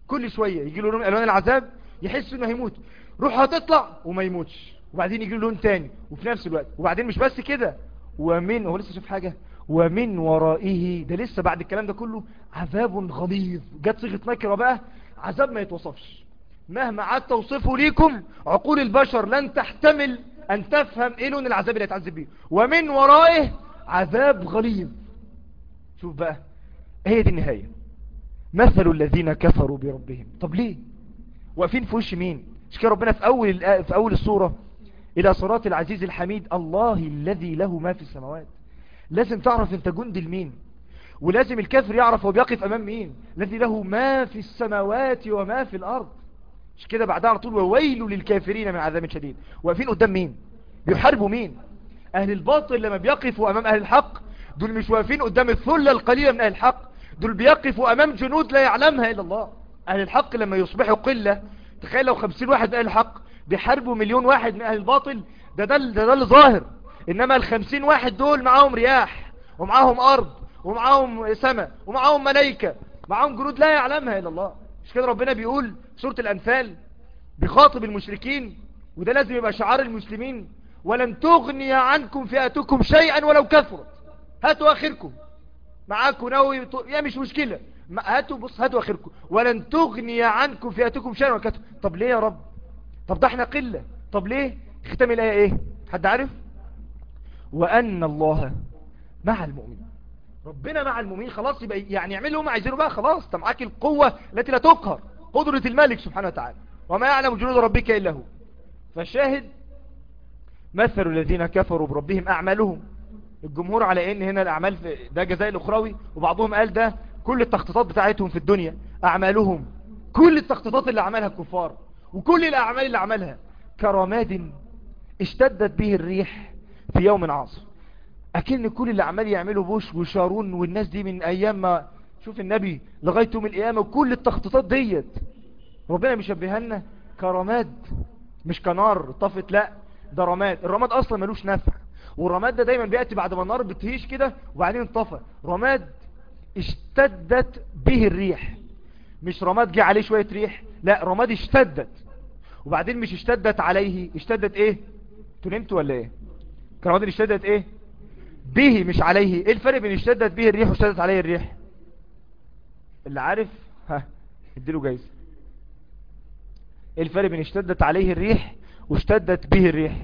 كل شوية يجي له لون من الوان العذاب يحس انه هيموت روح هتطلع وما يموتش وبعدين يجي له لون تاني وفي نفس الوقت وبعدين مش بس كده ومن هو لسه شاف حاجة ومن ورائه ده لسه بعد الكلام ده كله عذاب غليظ جت صيغه نكره بقى عذاب ما يتوصفش مهما قعدت توصفه ليكم عقول البشر لن تحتمل ان تفهم ايه لون العذاب اللي هيتعذب بيه ومن ورائه عذاب غليظ شوف بقى هي دي النهايه مثل الذين كفروا بربهم طب ليه واقفين في وش مين مش كده ربنا في اول الآ- في اول السوره الى صراط العزيز الحميد الله الذي له ما في السماوات لازم تعرف انت جند لمين ولازم الكافر يعرف هو بيقف امام مين الذي له ما في السماوات وما في الارض مش كده بعدها على طول وويل للكافرين من عذاب شديد واقفين قدام مين بيحاربوا مين اهل الباطل لما بيقفوا امام اهل الحق دول مش واقفين قدام الثلة القليلة من اهل الحق دول بيقفوا امام جنود لا يعلمها الا الله اهل الحق لما يصبحوا قلة تخيل لو خمسين واحد من اهل الحق بيحاربوا مليون واحد من اهل الباطل ده ده, ده, ده اللي ظاهر انما الخمسين واحد دول معاهم رياح ومعاهم ارض ومعاهم سماء ومعاهم ملائكة معاهم جنود لا يعلمها الا الله مش كده ربنا بيقول في سورة الانفال بيخاطب المشركين وده لازم يبقى شعار المسلمين ولن تغني عنكم فئتكم شيئا ولو كثرت هاتوا اخركم معاكم ناوي ط- يا مش مشكلة ما- هاتوا بص هاتوا اخركم ولن تغني عنكم فئتكم شيئا ولو كثرت طب ليه يا رب طب ده احنا قلة طب ليه ختام الآية ايه حد عارف وأن الله مع المؤمنين ربنا مع المؤمنين خلاص يبقى يعني يعمل لهم عايزينه بقى خلاص انت معاك القوة التي لا تقهر قدرة الملك سبحانه وتعالى وما يعلم جنود ربك إلا هو فالشاهد مثل الذين كفروا بربهم أعمالهم الجمهور على ان هنا الأعمال في ده جزاء الأخروي وبعضهم قال ده كل التخطيطات بتاعتهم في الدنيا أعمالهم كل التخطيطات اللي عملها الكفار وكل الأعمال اللي عملها كرماد اشتدت به الريح في يوم عاصف أكن كل اللي عمال يعملوا بوش وشارون والناس دي من أيام ما شوف النبي لغاية يوم القيامة وكل التخطيطات ديت ربنا مشبهها لنا كرماد مش كنار طفت لا ده رماد الرماد أصلا ملوش نفع والرماد ده دايما بيأتي بعد ما النار بتهيش كده وبعدين انطفى رماد اشتدت به الريح مش رماد جه عليه شوية ريح لا رماد اشتدت وبعدين مش اشتدت عليه اشتدت ايه انتوا نمتوا ولا ايه كرماد اللي اشتدت ايه به مش عليه ايه الفرق بين اشتدت به الريح واشتدت عليه الريح اللي عارف ها اديله جايزة ايه الفرق بين اشتدت عليه الريح واشتدت به الريح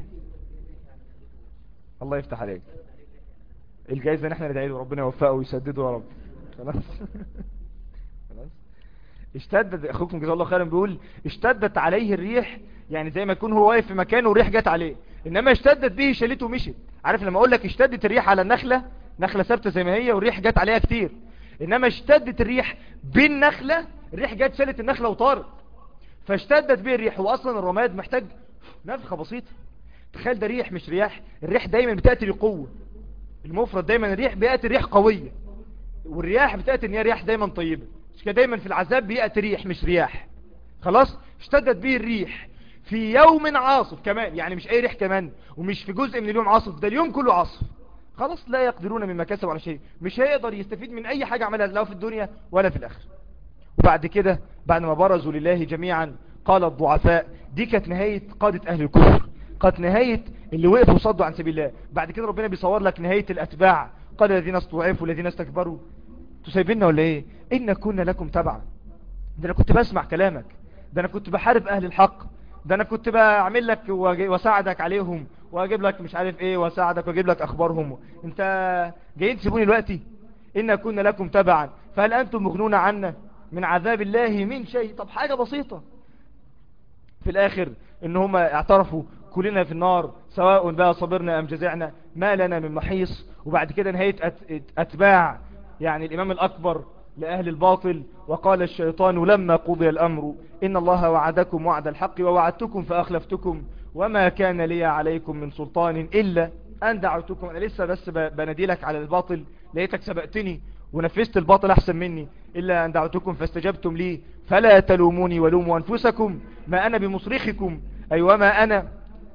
الله يفتح عليك الجايزة نحن ندعي له ربنا يوفقه ويسدده يا رب خلاص خلاص اشتدت اخوكم جزاه الله خيرا بيقول اشتدت عليه الريح يعني زي ما يكون هو واقف في مكانه والريح جت عليه انما اشتدت به شالته ومشت عارف لما اقول لك اشتدت الريح على النخلة نخلة ثابته زي ما هي والريح جت عليها كتير انما اشتدت الريح بالنخلة الريح جت شالت النخلة وطارت فاشتدت به الريح واصلا الرماد محتاج نفخة بسيطة تخيل ده ريح مش رياح الريح دايما بتأتي بقوة المفرد دايما الريح بيأتي ريح قوية والرياح بتأتي ان هي رياح دايما طيبة مش كده دايما في العذاب بيأتي ريح مش رياح خلاص اشتدت به الريح في يوم عاصف كمان يعني مش اي ريح كمان ومش في جزء من اليوم عاصف ده اليوم كله عاصف خلاص لا يقدرون مما كسبوا على شيء مش هيقدر يستفيد من اي حاجة عملها لا في الدنيا ولا في الاخره وبعد كده بعد ما برزوا لله جميعا قال الضعفاء دي كانت نهاية قادة اهل الكفر كانت نهاية اللي وقفوا وصدوا عن سبيل الله بعد كده ربنا بيصور لك نهاية الاتباع قال الذين استضعفوا الذين استكبروا تسيبنا ولا ايه ان كنا لكم تبعا ده انا كنت بسمع كلامك ده انا كنت بحارب اهل الحق ده انا كنت بعمل لك وأجي- واساعدك عليهم واجيب لك مش عارف ايه واساعدك واجيب لك اخبارهم انت جايين تسيبوني دلوقتي ان كنا لكم تبعا فهل انتم مغنون عنا من عذاب الله من شيء طب حاجة بسيطة في الاخر ان هم اعترفوا كلنا في النار سواء بقى صبرنا ام جزعنا ما لنا من محيص وبعد كده نهاية أت- اتباع يعني الامام الاكبر لأهل الباطل وقال الشيطان لما قضي الأمر إن الله وعدكم وعد الحق ووعدتكم فأخلفتكم وما كان لي عليكم من سلطان إلا أن دعوتكم أنا لسه بس ب- بناديلك على الباطل لقيتك سبقتني ونفذت الباطل أحسن مني إلا أن دعوتكم فاستجبتم لي فلا تلوموني ولوموا أنفسكم ما أنا بمصرخكم أي وما أنا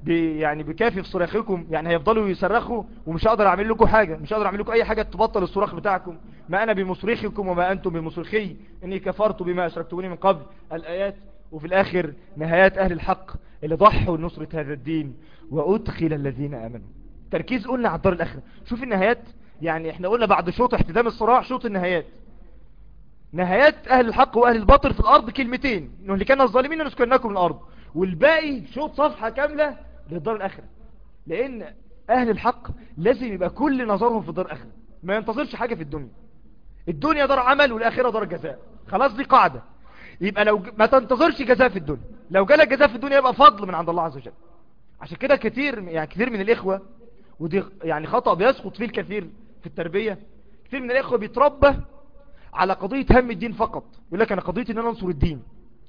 بي يعني بكافي في صراخكم يعني هيفضلوا يصرخوا ومش هقدر اعمل لكم حاجة مش هقدر اعمل لكم اي حاجة تبطل الصراخ بتاعكم ما انا بمصرخكم وما انتم بمصرخي اني كفرت بما اشركتوني من قبل الايات وفي الاخر نهايات اهل الحق اللي ضحوا لنصرة هذا الدين وادخل الذين امنوا تركيز قلنا على الدار الاخرة شوف النهايات يعني احنا قلنا بعد شوط احتدام الصراع شوط النهايات نهايات اهل الحق واهل الباطل في الارض كلمتين انه اللي كان الظالمين نسكنكم الارض والباقي شوط صفحة كاملة للدار الاخرة لان اهل الحق لازم يبقى كل نظرهم في الدار الاخرة ما ينتظرش حاجة في الدنيا الدنيا دار عمل والاخرة دار جزاء خلاص دي قاعدة يبقى لو ما تنتظرش جزاء في الدنيا لو جالك جزاء في الدنيا يبقى فضل من عند الله عز وجل عشان كده كتير يعني كتير من الاخوة ودي يعني خطأ بيسقط فيه الكثير في التربية كتير من الاخوة بيتربى على قضية هم الدين فقط يقول لك انا قضيتي ان انا انصر الدين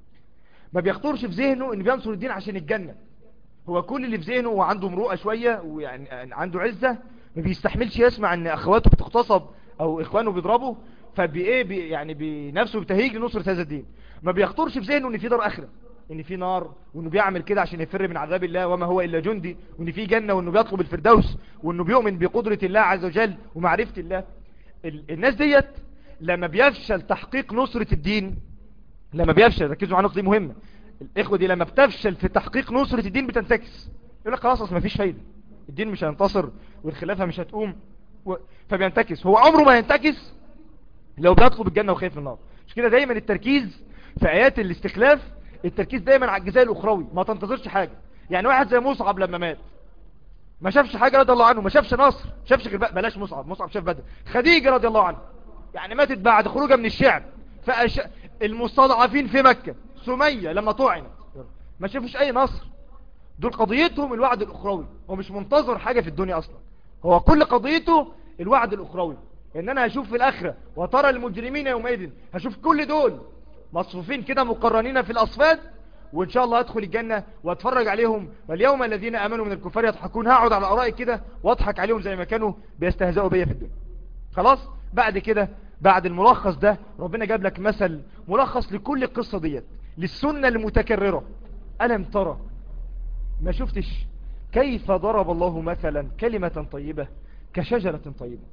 ما بيخطرش في ذهنه ان بينصر الدين عشان الجنة هو كل اللي في ذهنه وعنده مروءة شوية ويعني عنده عزة ما بيستحملش يسمع ان اخواته بتغتصب او اخوانه بيضربوا فبايه بي يعني بنفسه بتهيج لنصرة هذا الدين ما بيخطرش في ذهنه ان في دار اخرة ان في نار وانه بيعمل كده عشان يفر من عذاب الله وما هو الا جندي وان في جنة وانه بيطلب الفردوس وانه بيؤمن بقدرة الله عز وجل ومعرفة الله الناس ديت لما بيفشل تحقيق نصرة الدين لما بيفشل ركزوا معانا دي مهمة الاخوة دي لما بتفشل في تحقيق نصرة الدين بتنتكس يقول لك خلاص اصل مفيش فايدة الدين مش هينتصر والخلافة مش هتقوم و... فبينتكس هو عمره ما ينتكس لو بيطلب الجنة وخايف من النار مش كده دايما التركيز في ايات الاستخلاف التركيز دايما على الجزاء الاخروي ما تنتظرش حاجة يعني واحد زي مصعب لما مات ما شافش حاجة رضي الله عنه ما شافش نصر شافش غير بلاش مصعب مصعب شاف بدر خديجة رضي الله عنها يعني ماتت بعد خروجها من الشعب فأش... المستضعفين في مكة سمية لما طعنت ما شافوش اي نصر دول قضيتهم الوعد الاخروي هو مش منتظر حاجة في الدنيا اصلا هو كل قضيته الوعد الاخروي ان انا هشوف في الاخرة وترى المجرمين يومئذ هشوف كل دول مصفوفين كده مقرنين في الاصفاد وان شاء الله ادخل الجنة واتفرج عليهم واليوم الذين امنوا من الكفار يضحكون هقعد على ارائي كده واضحك عليهم زي ما كانوا بيستهزئوا بيا في الدنيا خلاص بعد كده بعد الملخص ده ربنا جاب لك مثل ملخص لكل القصة ديت للسنة المتكررة ألم ترى ما شفتش كيف ضرب الله مثلا كلمة طيبة كشجرة طيبة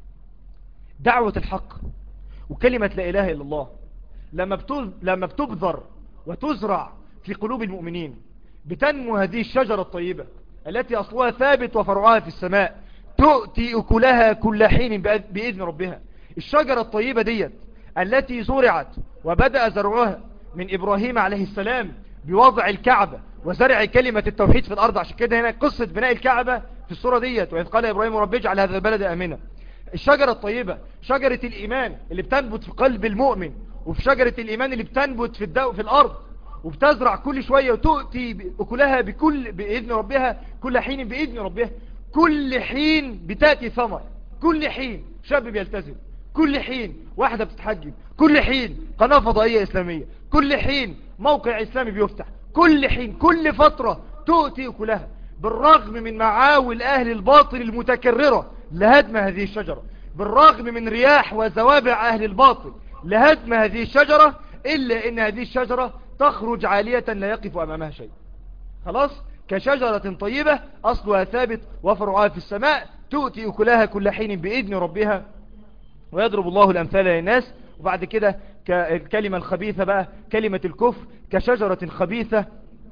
دعوة الحق وكلمة لا إله إلا الله لما لما بتبذر وتزرع في قلوب المؤمنين بتنمو هذه الشجرة الطيبة التي أصلها ثابت وفرعها في السماء تؤتي أكلها كل حين بإذن ربها الشجرة الطيبة ديت التي زرعت وبدأ زرعها من إبراهيم عليه السلام بوضع الكعبة وزرع كلمة التوحيد في الأرض عشان كده هنا قصة بناء الكعبة في الصورة ديت وإذ قال إبراهيم رب اجعل هذا البلد أمنا الشجرة الطيبة شجرة الإيمان اللي بتنبت في قلب المؤمن وفي شجرة الإيمان اللي بتنبت في الدو في الأرض وبتزرع كل شوية وتؤتي أكلها بكل بإذن ربها كل حين بإذن ربها كل حين بتأتي ثمر كل حين شاب بيلتزم كل حين واحدة بتتحجب كل حين قناة فضائية إسلامية كل حين موقع إسلامي بيفتح كل حين كل فترة تؤتي أكلها بالرغم من معاول أهل الباطل المتكررة لهدم هذه الشجرة بالرغم من رياح وزوابع أهل الباطل لهدم هذه الشجرة إلا أن هذه الشجرة تخرج عالية لا يقف أمامها شيء خلاص كشجرة طيبة أصلها ثابت وفرعها في السماء تؤتي أكلها كل حين بإذن ربها ويضرب الله الأمثال للناس وبعد كده الكلمة الخبيثة بقى كلمة الكفر كشجرة خبيثة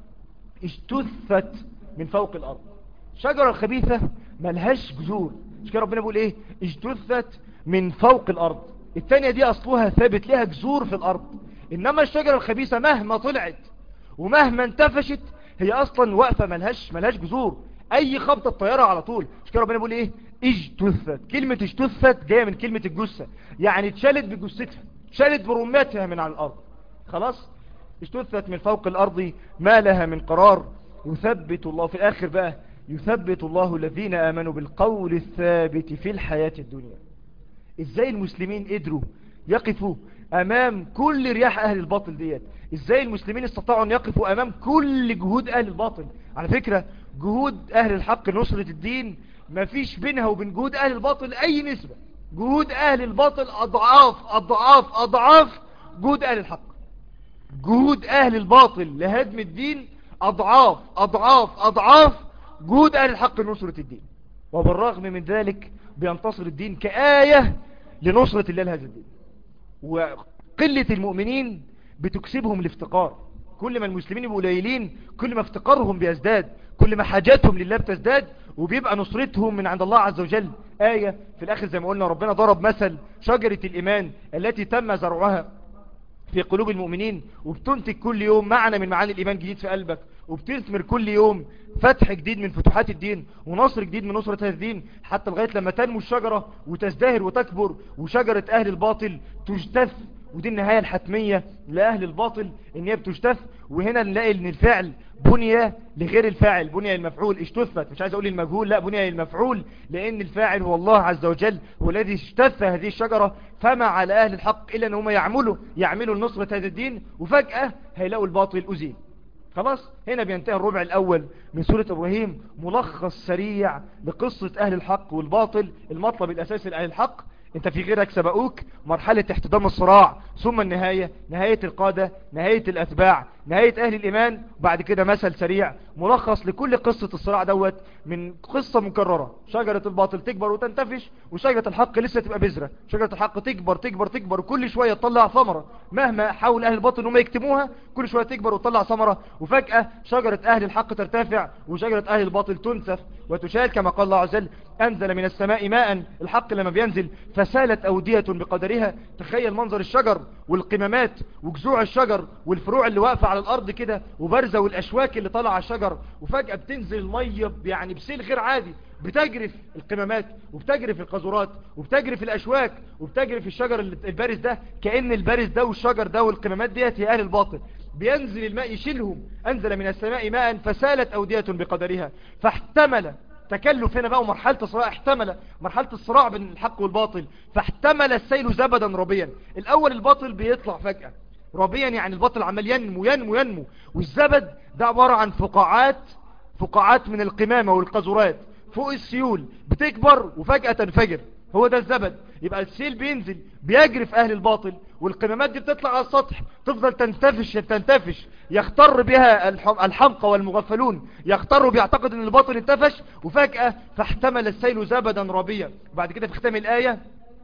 اجتثت من فوق الأرض الشجرة الخبيثة ملهاش جذور مش كده ربنا بيقول ايه اجتثت من فوق الأرض الثانية دي أصلها ثابت لها جذور في الأرض إنما الشجرة الخبيثة مهما طلعت ومهما انتفشت هي أصلا واقفة ملهاش ملهاش جذور أي خبطة طيارة على طول مش كده ربنا بيقول ايه اجتثت كلمة اجتثت جاية من كلمة الجثة يعني اتشالت بجثتها اتشالت برمتها من على الأرض خلاص اجتثت من فوق الأرض ما لها من قرار يثبت الله في الآخر بقى يثبت الله الذين آمنوا بالقول الثابت في الحياة الدنيا ازاي المسلمين قدروا يقفوا امام كل رياح اهل الباطل ديت ازاي المسلمين استطاعوا ان يقفوا امام كل جهود اهل الباطل على فكرة جهود اهل الحق نصرة الدين ما فيش بينها وبين جهود اهل الباطل اي نسبة جهود اهل الباطل اضعاف اضعاف اضعاف جهود اهل الحق جهود اهل الباطل لهدم الدين أضعاف أضعاف أضعاف جهود أهل الحق لنصرة الدين وبالرغم من ذلك بينتصر الدين كآية لنصرة الله لهذا الدين وقلة المؤمنين بتكسبهم الافتقار كل ما المسلمين يبقوا قليلين كل ما افتقارهم بيزداد كل ما حاجاتهم لله بتزداد وبيبقى نصرتهم من عند الله عز وجل آية في الآخر زي ما قلنا ربنا ضرب مثل شجرة الإيمان التي تم زرعها في قلوب المؤمنين وبتنتج كل يوم معنى من معاني الإيمان جديد في قلبك وبتثمر كل يوم فتح جديد من فتوحات الدين ونصر جديد من نصرة هذا الدين حتى لغاية لما تنمو الشجرة وتزدهر وتكبر وشجرة أهل الباطل تجتث ودي النهاية الحتمية لأهل الباطل ان هي بتجتث وهنا نلاقي ان الفعل بني لغير الفاعل بني المفعول اشتثت مش عايز اقول المجهول لا بني المفعول لان الفاعل هو الله عز وجل هو الذي اشتث هذه الشجرة فما على اهل الحق الا ان هم يعملوا يعملوا لنصرة هذا الدين وفجأة هيلاقوا الباطل أزيل خلاص هنا بينتهي الربع الأول من سورة إبراهيم ملخص سريع لقصة أهل الحق والباطل المطلب الأساسي لأهل الحق انت في غيرك سبقوك مرحلة احتضام الصراع ثم النهاية نهاية القادة نهاية الأتباع نهاية أهل الإيمان بعد كده مثل سريع ملخص لكل قصة الصراع دوت من قصة مكررة شجرة الباطل تكبر وتنتفش وشجرة الحق لسه تبقى بذرة شجرة الحق تكبر تكبر تكبر وكل شوية تطلع ثمرة مهما حاول أهل الباطل انهم يكتموها كل شوية تكبر وتطلع ثمرة وفجأة شجرة أهل الحق ترتفع وشجرة أهل الباطل تنسف وتشال كما قال الله عز وجل أنزل من السماء ماء الحق لما بينزل فسالت أودية بقدرها تخيل منظر الشجر والقمامات وجذوع الشجر والفروع اللي واقفة على الأرض كده وبرزة والأشواك اللي طالعة على الشجر وفجأة بتنزل المية يعني بسيل غير عادي بتجرف القمامات وبتجرف القذورات وبتجرف الأشواك وبتجرف الشجر البارز ده كأن البارز ده والشجر ده والقمامات ديت هي أهل الباطل بينزل الماء يشيلهم أنزل من السماء ماء فسالت أودية بقدرها فاحتمل تكلف هنا بقى ومرحلة الصراع احتمل مرحلة الصراع بين الحق والباطل فاحتمل السيل زبدا ربيا الأول الباطل بيطلع فجأة ربيا يعني الباطل عمال ينمو ينمو ينمو والزبد ده عبارة عن فقاعات فقاعات من القمامة والقذورات فوق السيول بتكبر وفجأة تنفجر هو ده الزبد يبقى السيل بينزل بيجري في اهل الباطل والقمامات دي بتطلع على السطح تفضل تنتفش تنتفش يختر بها الحمقى والمغفلون يختروا بيعتقد ان الباطل انتفش وفجأة فاحتمل السيل زبدا ربيا بعد كده في ختام الآية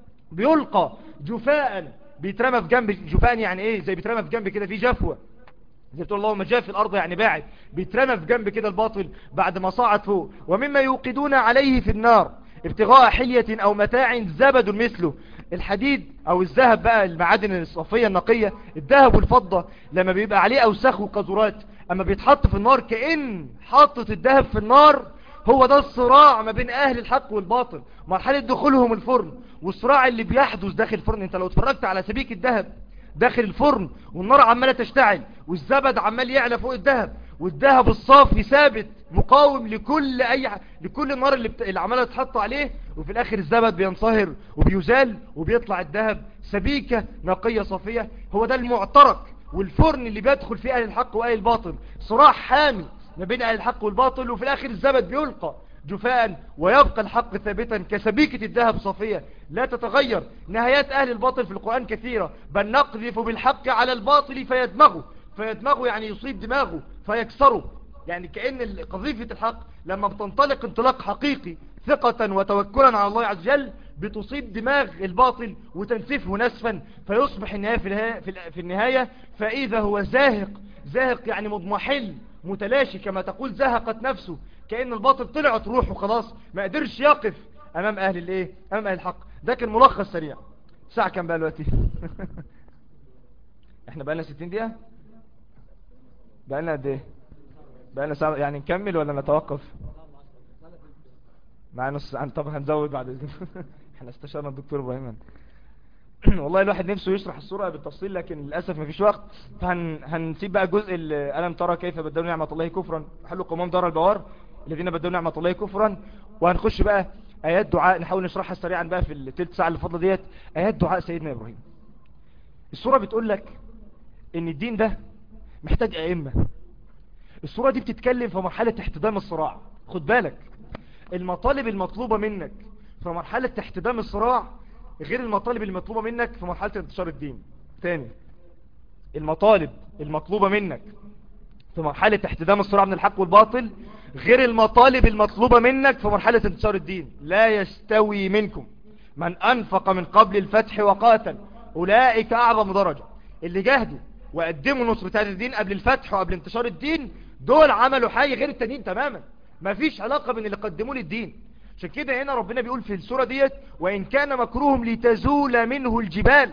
بيلقى جفاء بيترمى في جنب جفاء يعني ايه زي بيترمى في جنب كده في جفوة زي بتقول اللهم جاء في الأرض يعني باعد بيترمى في جنب كده الباطل بعد ما صعد فوق ومما يوقدون عليه في النار ابتغاء حلية او متاع زبد مثله الحديد او الذهب بقى المعادن الصفية النقية الذهب والفضة لما بيبقى عليه اوساخ وقذورات اما بيتحط في النار كأن حطت الذهب في النار هو ده الصراع ما بين اهل الحق والباطل مرحلة دخولهم الفرن والصراع اللي بيحدث داخل الفرن انت لو اتفرجت على سبيك الذهب داخل الفرن والنار عمالة تشتعل والزبد عمال يعلى فوق الذهب والذهب الصافي ثابت مقاوم لكل اي ح... لكل النار اللي, بت... اللي عماله تحط عليه وفي الاخر الزبد بينصهر وبيزال وبيطلع الذهب سبيكة نقية صافية هو ده المعترك والفرن اللي بيدخل فيه اهل الحق واهل الباطل صراع حامي ما بين اهل الحق والباطل وفي الاخر الزبد بيلقى جفاء ويبقى الحق ثابتا كسبيكة الذهب صافية لا تتغير نهايات أهل الباطل في القرآن كثيرة بل نقذف بالحق على الباطل فيدمغه فيدمغه يعني يصيب دماغه فيكسره يعني كأن قذيفة الحق لما بتنطلق انطلاق حقيقي ثقة وتوكلا على الله عز وجل بتصيب دماغ الباطل وتنسفه نسفا فيصبح النهاية في, النهاية في النهاية فإذا هو زاهق زاهق يعني مضمحل متلاشي كما تقول زهقت نفسه كأن الباطل طلعت روحه خلاص ما قدرش يقف أمام أهل الإيه أمام أهل الحق ده كان ملخص سريع ساعة كام بقى دلوقتي احنا بقى لنا 60 دقيقة بقى لنا قد ايه بقى لنا ساعة يعني نكمل ولا نتوقف مع نص عن طب هنزود بعد اذن احنا استشارنا الدكتور ابراهيم والله الواحد نفسه يشرح الصورة بالتفصيل لكن للأسف مفيش وقت فهنسيب بقى جزء ألم ترى كيف بدلوا نعمة الله كفرا حلوا قمام دار البوار الذين بدلوا نعمة الله كفرا وهنخش بقى آيات دعاء نحاول نشرحها سريعا بقى في التلت ساعة اللي فضل ديت آيات دعاء سيدنا إبراهيم الصورة بتقول لك ان الدين ده محتاج أئمة الصورة دي بتتكلم في مرحلة احتدام الصراع خد بالك المطالب المطلوبة منك في مرحلة احتدام الصراع غير المطالب المطلوبة منك في مرحلة انتشار الدين تاني المطالب المطلوبة منك في مرحلة احتدام الصراع بين الحق والباطل غير المطالب المطلوبة منك في مرحلة انتصار الدين لا يستوي منكم من أنفق من قبل الفتح وقاتل أولئك أعظم درجة اللي جاهدوا وقدموا نصرة هذا الدين قبل الفتح وقبل انتشار الدين دول عملوا حاجة غير التانيين تماما ما فيش علاقة بين اللي قدموه للدين عشان كده هنا ربنا بيقول في السورة ديت وإن كان مكروهم لتزول منه الجبال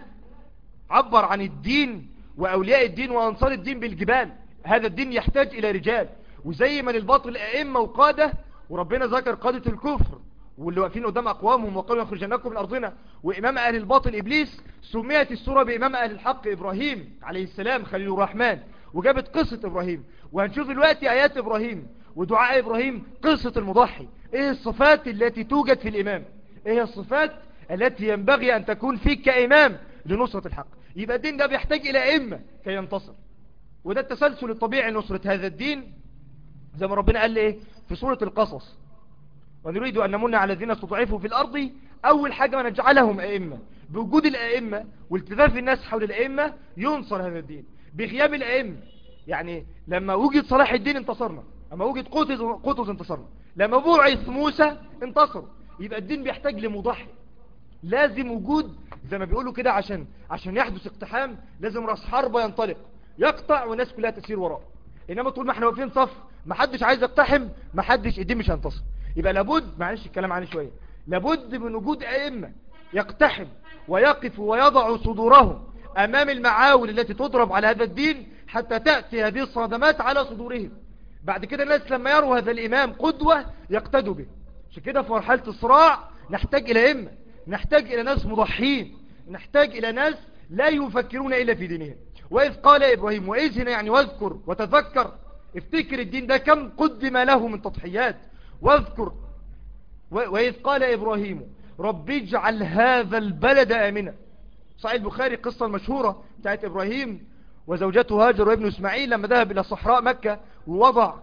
عبر عن الدين وأولياء الدين وأنصار الدين بالجبال هذا الدين يحتاج إلى رجال وزي ما للباطل أئمة وقادة وربنا ذكر قادة الكفر واللي واقفين قدام أقوامهم وقالوا يخرجناكم من أرضنا وإمام أهل الباطل إبليس سميت السورة بإمام أهل الحق إبراهيم عليه السلام خليل الرحمن وجابت قصة إبراهيم وهنشوف دلوقتي آيات إبراهيم ودعاء إبراهيم قصة المضحي إيه الصفات التي توجد في الإمام إيه الصفات التي ينبغي أن تكون فيك كإمام لنصرة الحق يبقى الدين ده بيحتاج إلى إمة كي ينتصر وده التسلسل الطبيعي لنصرة هذا الدين زي ما ربنا قال لي إيه في سورة القصص ونريد أن نمن على الذين استضعفوا في الأرض أول حاجة ما نجعلهم أئمة بوجود الأئمة والتفاف الناس حول الأئمة ينصر هذا الدين بغياب الأئمة يعني لما وجد صلاح الدين انتصرنا لما وجد قطز, قطز انتصرنا لما بعث موسى انتصر يبقى الدين بيحتاج لمضحي لازم وجود زي ما بيقولوا كده عشان عشان يحدث اقتحام لازم راس حربة ينطلق يقطع والناس كلها تسير وراه انما طول ما احنا واقفين صف ما حدش عايز يقتحم ما حدش الدين مش هينتصر يبقى لابد معلش الكلام عني شوية لابد من وجود ائمه يقتحم ويقف ويضع صدورهم امام المعاول التي تضرب على هذا الدين حتى تأتي هذه الصدمات على صدورهم بعد كده الناس لما يروا هذا الامام قدوة يقتدوا به عشان كده في مرحلة الصراع نحتاج الى ائمه نحتاج الى ناس مضحين نحتاج الى ناس لا يفكرون الا في دينهم واذ قال ابراهيم واذ هنا يعني واذكر وتذكر افتكر الدين ده كم قدم له من تضحيات واذكر وإذ قال إبراهيم رب اجعل هذا البلد آمنا صحيح البخاري القصة المشهورة بتاعت إبراهيم وزوجته هاجر وابن إسماعيل لما ذهب إلى صحراء مكة ووضع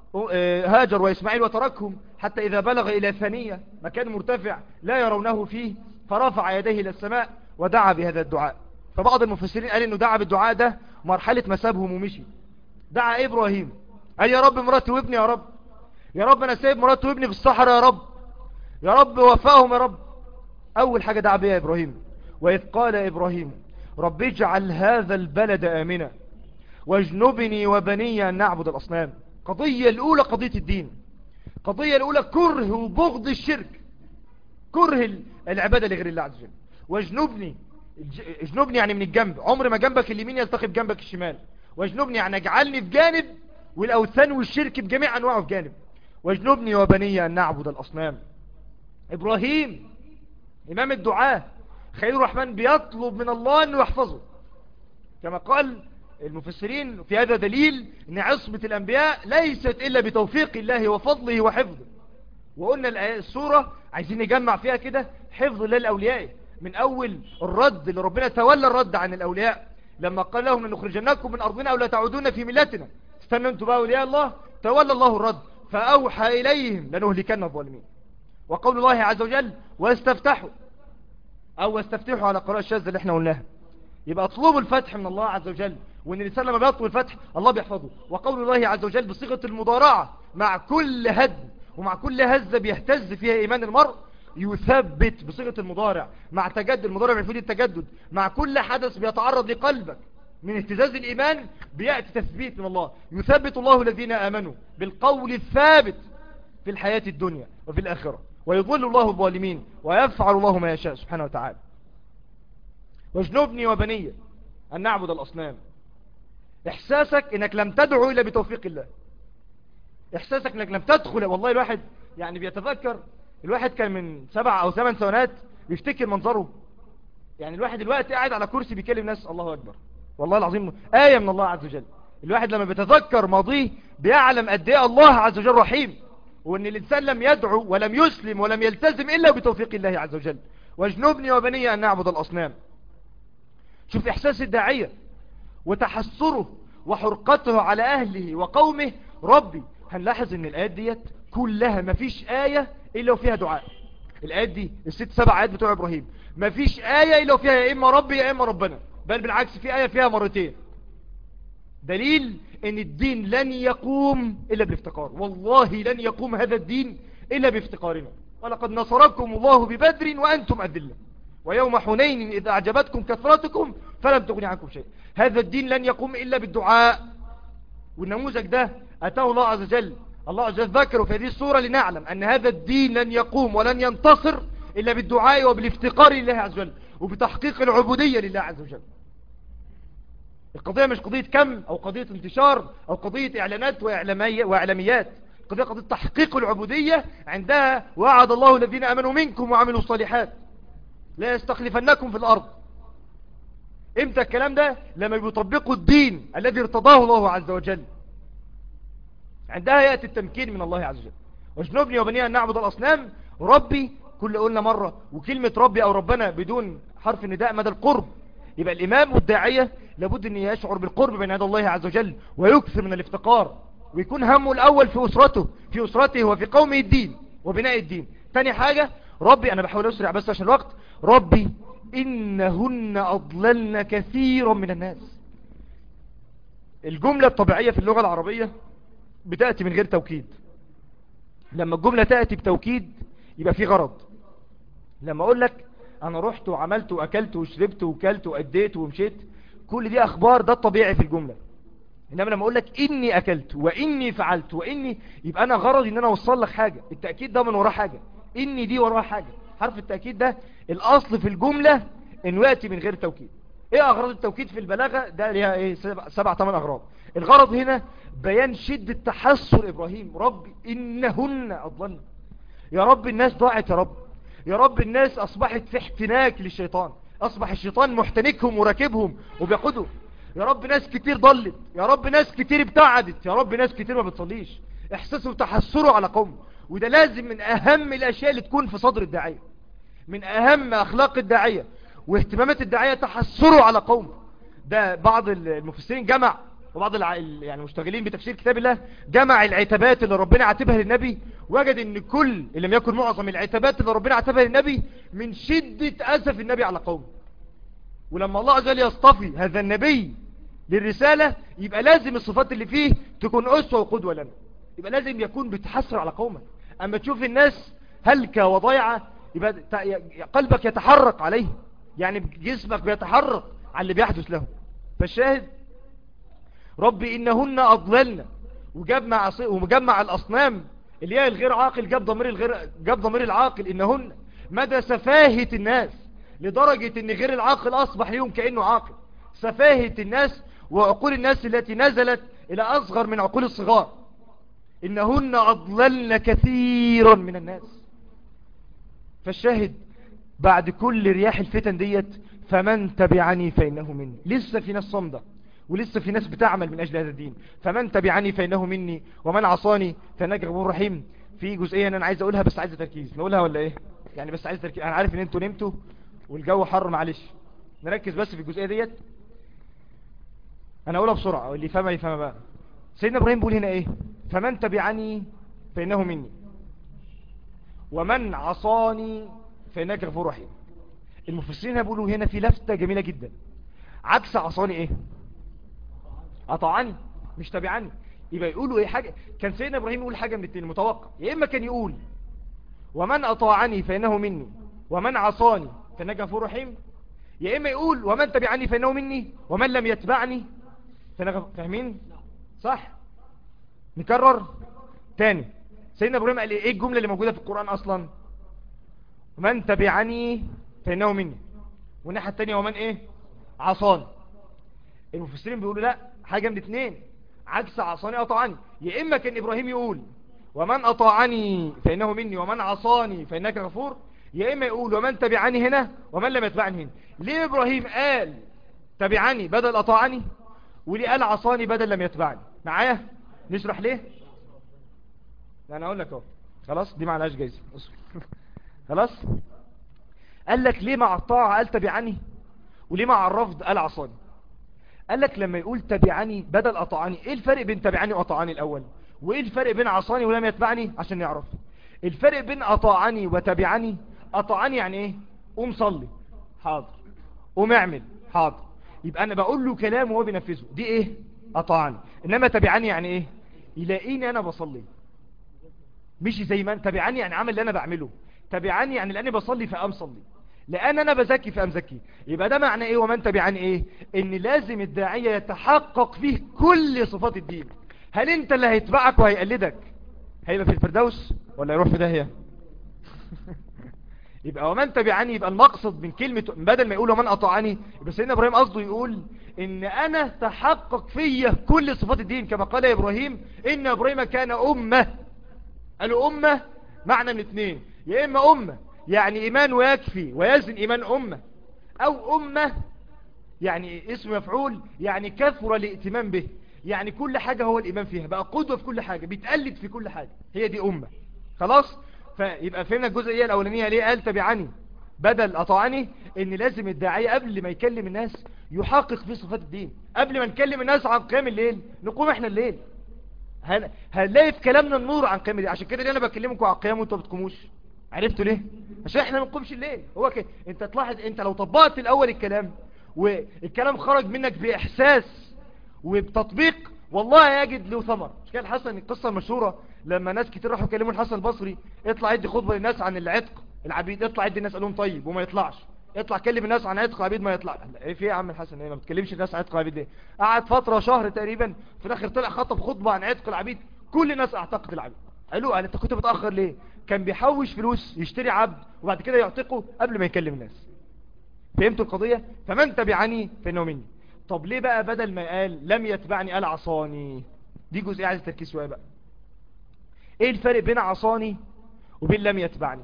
هاجر وإسماعيل وتركهم حتى إذا بلغ إلى ثانية مكان مرتفع لا يرونه فيه فرفع يديه إلى السماء ودعا بهذا الدعاء فبعض المفسرين قال إنه دعا بالدعاء ده مرحلة مسابهم ومشي دعا إبراهيم قال يا رب مراتي وابني يا رب يا رب أنا سايب مراتي وابني في الصحراء يا رب يا رب وفاهم يا رب أول حاجة دعا بها إبراهيم وإذ قال إبراهيم رب اجعل هذا البلد آمنا واجنبني وبني أن نعبد الأصنام قضية الأولى قضية الدين قضية الأولى كره وبغض الشرك كره العبادة لغير الله عز وجل واجنبني اجنبني يعني من الجنب عمر ما جنبك اليمين يلتقي بجنبك الشمال واجنبني يعني اجعلني في جانب والأوثان والشرك بجميع أنواعه في جانب واجنبني وبني أن نعبد الأصنام إبراهيم إمام الدعاء خليل الرحمن بيطلب من الله أنه يحفظه كما قال المفسرين في هذا دليل أن عصمة الأنبياء ليست إلا بتوفيق الله وفضله وحفظه وقلنا السورة عايزين نجمع فيها كده حفظ الله الأولياء من أول الرد اللي ربنا تولى الرد عن الأولياء لما قال لهم أن نخرجناكم من أرضنا أو لا تعودون في ملتنا استنوا انتوا بقى أولياء الله تولى الله الرد فأوحى إليهم لنهلكن الظالمين وقول الله عز وجل واستفتحوا او واستفتحوا على قراءة الشاذة اللي احنا قلناها يبقى اطلبوا الفتح من الله عز وجل وان الانسان لما بيطلب الفتح الله بيحفظه وقول الله عز وجل بصيغة المضارعة مع كل هدم ومع كل هزة بيهتز فيها ايمان المرء يثبت بصيغة المضارع مع تجدد المضارع بيفيد التجدد مع كل حدث بيتعرض لقلبك من اهتزاز الإيمان بيأتي تثبيت من الله يثبت الله الذين آمنوا بالقول الثابت في الحياة الدنيا وفي الآخرة ويضل الله الظالمين ويفعل الله ما يشاء سبحانه وتعالى واجنبني وبني أن نعبد الأصنام إحساسك إنك لم تدعو إلا بتوفيق الله إحساسك إنك لم تدخل والله الواحد يعني بيتذكر الواحد كان من سبع أو ثمان سنوات بيفتكر منظره يعني الواحد دلوقتي قاعد على كرسي بيكلم ناس الله أكبر والله العظيم آية من الله عز وجل الواحد لما بيتذكر ماضيه بيعلم قد ايه الله عز وجل رحيم وان الانسان لم يدعو ولم يسلم ولم يلتزم الا بتوفيق الله عز وجل واجنبني وبني ان نعبد الاصنام شوف احساس الداعية وتحسره وحرقته على اهله وقومه ربي هنلاحظ ان الايات ديت كلها مفيش اية الا وفيها دعاء الايات دي الست سبع ايات بتوع ابراهيم مفيش اية الا وفيها يا اما ربي يا اما ربنا بل بالعكس في اية فيها مرتين دليل ان الدين لن يقوم الا بالافتقار والله لن يقوم هذا الدين الا بافتقارنا ولقد نصركم الله ببدر وانتم اذله ويوم حنين اذا اعجبتكم كثرتكم فلم تغني عنكم شيء هذا الدين لن يقوم الا بالدعاء والنموذج ده اتاه الله عز وجل الله عز وجل ذكره في هذه السورة لنعلم ان هذا الدين لن يقوم ولن ينتصر الا بالدعاء وبالافتقار لله عز وجل وبتحقيق العبودية لله عز وجل القضية مش قضية كم او قضية انتشار او قضية اعلانات وإعلامي واعلاميات قضية قضية تحقيق العبودية عندها وعد الله الذين امنوا منكم وعملوا الصالحات لا يستخلفنكم في الارض امتى الكلام ده لما يطبقوا الدين الذي ارتضاه الله عز وجل عندها يأتي التمكين من الله عز وجل واجنبني وبني أن نعبد الأصنام ربي كل قلنا مرة وكلمة ربي أو ربنا بدون حرف النداء مدى القرب يبقى الإمام والداعية لابد أن يشعر بالقرب بين يد الله عز وجل ويكثر من الافتقار ويكون همه الأول في أسرته في أسرته وفي قومه الدين وبناء الدين تاني حاجة ربي أنا بحاول أسرع بس عشان الوقت ربي إنهن أضللن كثيرا من الناس الجملة الطبيعية في اللغة العربية بتأتي من غير توكيد لما الجملة تأتي بتوكيد يبقى في غرض لما أقول لك أنا رحت وعملت وأكلت وشربت وكلت وأديت ومشيت كل دي أخبار ده الطبيعي في الجملة إنما لما أقول لك إني أكلت وإني فعلت وإني يبقى أنا غرضي إن أنا أوصل لك حاجة التأكيد ده من وراه حاجة إني دي وراه حاجة حرف التأكيد ده الأصل في الجملة إنه يأتي من غير توكيد إيه أغراض التوكيد في البلاغة ده ليها إيه سبع, سبع ثمان أغراض الغرض هنا بيان شدة تحسر إبراهيم رب إنهن أضلن يا رب الناس ضاعت يا رب يا رب الناس أصبحت في احتناك للشيطان أصبح الشيطان محتنكهم وراكبهم وبيقودهم يا رب ناس كتير ضلت يا رب ناس كتير ابتعدت يا رب ناس كتير ما بتصليش احساسه وتحسره على قوم وده لازم من أهم الأشياء اللي تكون في صدر الداعية من أهم أخلاق الداعية واهتمامات الداعية تحسره على قوم ده بعض المفسرين جمع وبعض الع... يعني المشتغلين بتفسير كتاب الله جمع العتابات اللي ربنا عاتبها للنبي وجد ان كل اللي لم يكن معظم العتابات اللي ربنا عاتبها للنبي من شدة اسف النبي على قومه ولما الله عز وجل يصطفي هذا النبي للرسالة يبقى لازم الصفات اللي فيه تكون أسوة وقدوة لنا يبقى لازم يكون بتحسر على قومك أما تشوف الناس هلكة وضيعة يبقى قلبك يتحرك عليه يعني جسمك بيتحرك على اللي بيحدث له فالشاهد ربي إنهن أضللنا وجاب مع وجاب مع الأصنام اللي هي الغير عاقل جاب ضمير الغير جاب ضمير العاقل إنهن مدى سفاهة الناس لدرجة إن غير العاقل أصبح ليهم كأنه عاقل سفاهة الناس وعقول الناس التي نزلت إلى أصغر من عقول الصغار إنهن أضللن كثيرا من الناس فالشاهد بعد كل رياح الفتن ديت فمن تبعني فإنه مني لسه في ناس صمدة ولسه في ناس بتعمل من أجل هذا الدين فمن تبعني فإنه مني ومن عصاني فإنك غفور رحيم في جزئية أنا عايز أقولها بس عايز تركيز نقولها ولا إيه يعني بس عايز تركيز أنا عارف إن أنتوا نمتوا والجو حر معلش نركز بس في الجزئية ديت أنا أقولها بسرعة واللي فهم يفهم بقى سيدنا إبراهيم بيقول هنا إيه فمن تبعني فإنه مني ومن عصاني فإنك غفور رحيم المفسرين بيقولوا هنا في لفتة جميلة جدا عكس عصاني إيه أطاعني مش تبعني يبقى يقولوا ايه حاجة كان سيدنا ابراهيم يقول حاجة من التين متوقع يا اما كان يقول ومن اطاعني فانه مني ومن عصاني فانك غفور رحيم يا اما يقول ومن تبعني فانه مني ومن لم يتبعني فانك فاهمين صح نكرر تاني سيدنا ابراهيم قال ايه الجملة اللي موجودة في القرآن اصلا ومن تبعني فانه مني والناحية التانية ومن ايه عصاني المفسرين بيقولوا لا حاجة من اتنين عكس عصاني أطاعني يا إما كان إبراهيم يقول ومن أطاعني فإنه مني ومن عصاني فإنك غفور يا إما يقول ومن تبعني هنا ومن لم يتبعني هنا ليه إبراهيم قال تبعني بدل أطاعني وليه قال عصاني بدل لم يتبعني معايا نشرح ليه لا أنا أقول لك اهو خلاص دي معلهاش جايزة خلاص قال لك ليه مع الطاعة قال تبعني وليه مع الرفض قال عصاني قال لك لما يقول تبعني بدل أطاعني ايه الفرق بين تبعني وأطاعني الأول وايه الفرق بين عصاني ولم يتبعني عشان نعرف الفرق بين أطاعني وتبعني أطاعني يعني ايه قوم صلي حاضر قوم اعمل حاضر يبقى انا بقول له كلام وهو بينفذه دي ايه اطاعني انما تبعني يعني ايه يلاقيني انا بصلي مش زي ما تبعني يعني عمل اللي انا بعمله تبعني يعني لاني بصلي فقام صلي لان انا بزكي فقام زكي يبقى ده معنى ايه ومن تبعني ايه ان لازم الداعية يتحقق فيه كل صفات الدين هل انت اللي هيتبعك وهيقلدك هيبقى في الفردوس ولا يروح في داهية يبقى ومن تبعني يبقى المقصد من كلمة بدل ما يقول ومن أطاعني يبقى سيدنا إبراهيم قصده يقول إن أنا تحقق فيا كل صفات الدين كما قال إبراهيم إن إبراهيم كان أمة قالوا أمة معنى من اثنين يا إما أمة يعني إيمان ويكفي ويزن إيمان أمة أو أمة يعني اسم مفعول يعني كثر الائتمام به يعني كل حاجة هو الإيمان فيها بقى قدوة في كل حاجة بيتقلد في كل حاجة هي دي أمة خلاص فيبقى فهمنا الجزئية الأولانية ليه قال تبعني بدل أطاعني ان لازم الداعية قبل ما يكلم الناس يحقق في صفات الدين قبل ما نكلم الناس عن قيام الليل نقوم احنا الليل هن... هنلاقي في كلامنا النور عن قيام الليل عشان كده ليه انا بكلمكم عن قيام وانتوا بتقوموش عرفتوا ليه عشان احنا ما بنقومش الليل هو كده انت تلاحظ انت لو طبقت الاول الكلام والكلام خرج منك باحساس وبتطبيق والله يجد له ثمر مش كده الحسن القصة المشهورة لما ناس كتير راحوا يكلموا الحسن البصري اطلع يدي خطبة للناس عن العتق العبيد اطلع يدي الناس قالهم طيب وما يطلعش اطلع كلم الناس عن عتق العبيد ما يطلع ايه في يا عم الحسن ايه ما بتكلمش الناس عن عتق العبيد ليه قعد فترة شهر تقريبا في الاخر طلع خطب خطبة عن عتق العبيد كل الناس اعتقد العبيد قالوا قال انت كنت متأخر ليه كان بيحوش فلوس يشتري عبد وبعد كده يعتقه قبل ما يكلم الناس فهمتوا القضية فمن تبعني فانه مني طب ليه بقى بدل ما قال لم يتبعني قال عصاني دي جزئية عايز تركيز شوية بقى ايه الفرق بين عصاني وبين لم يتبعني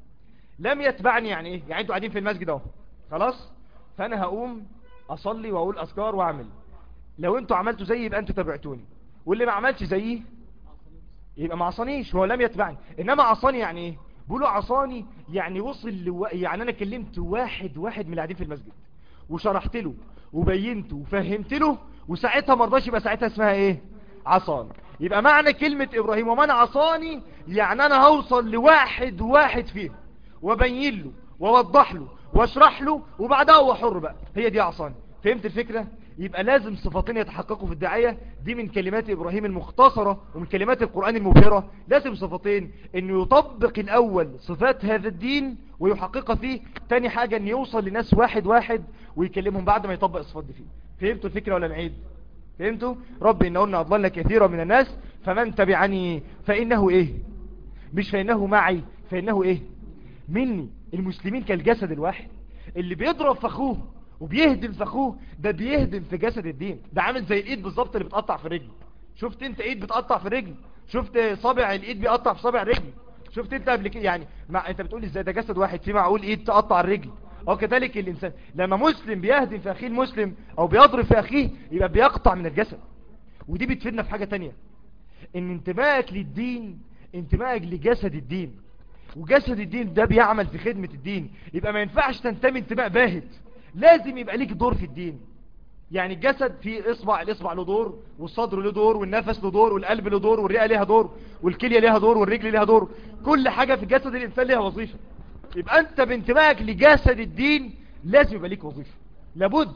لم يتبعني يعني ايه يعني انتوا قاعدين في المسجد اهو خلاص فانا هقوم اصلي واقول اذكار واعمل لو انتوا عملتوا زيي يبقى انتوا تبعتوني واللي ما عملش زيي يبقى ما عصانيش هو لم يتبعني انما عصاني يعني ايه بيقولوا عصاني يعني وصل لو... يعني انا كلمت واحد واحد من اللي قاعدين في المسجد وشرحت له وبينته وفهمت له وساعتها ما رضاش يبقى ساعتها اسمها ايه عصان يبقى معنى كلمة ابراهيم ومن عصاني يعني انا هوصل لواحد واحد فيهم وبين له ووضح له واشرح له وبعدها هو حر بقى هي دي عصاني فهمت الفكرة يبقى لازم صفتين يتحققوا في الداعية دي من كلمات إبراهيم المختصرة ومن كلمات القرآن المبهرة لازم صفتين انه يطبق الأول صفات هذا الدين ويحققها فيه تاني حاجة ان يوصل لناس واحد واحد ويكلمهم بعد ما يطبق الصفات دي فيه فهمتوا الفكرة ولا نعيد فهمتوا ربي إن قلنا أضلنا كثيرا من الناس فمن تبعني فإنه إيه مش فإنه معي فإنه إيه مني المسلمين كالجسد الواحد اللي بيضرب في اخوه وبيهدم في اخوه ده بيهدم في جسد الدين ده عامل زي الايد بالظبط اللي بتقطع في الرجل شفت انت ايد بتقطع في الرجل شفت صابع الايد بيقطع في صابع الرجل شفت انت قبل كده يعني مع انت بتقول ازاي ده جسد واحد في معقول ايد تقطع الرجل او كذلك الانسان لما مسلم بيهدم في اخيه المسلم او بيضرب في اخيه يبقى بيقطع من الجسد ودي بتفيدنا في حاجة تانية ان انتمائك للدين انتمائك لجسد الدين وجسد الدين ده بيعمل في خدمة الدين يبقى ما ينفعش تنتمي انتماء باهت لازم يبقى ليك دور في الدين يعني الجسد في اصبع الاصبع له دور والصدر له دور والنفس له دور والقلب له دور والرئة ليها دور والكلية ليها دور والرجل ليها دور كل حاجة في جسد الانسان ليها وظيفة يبقى انت بانتمائك لجسد الدين لازم يبقى ليك وظيفة لابد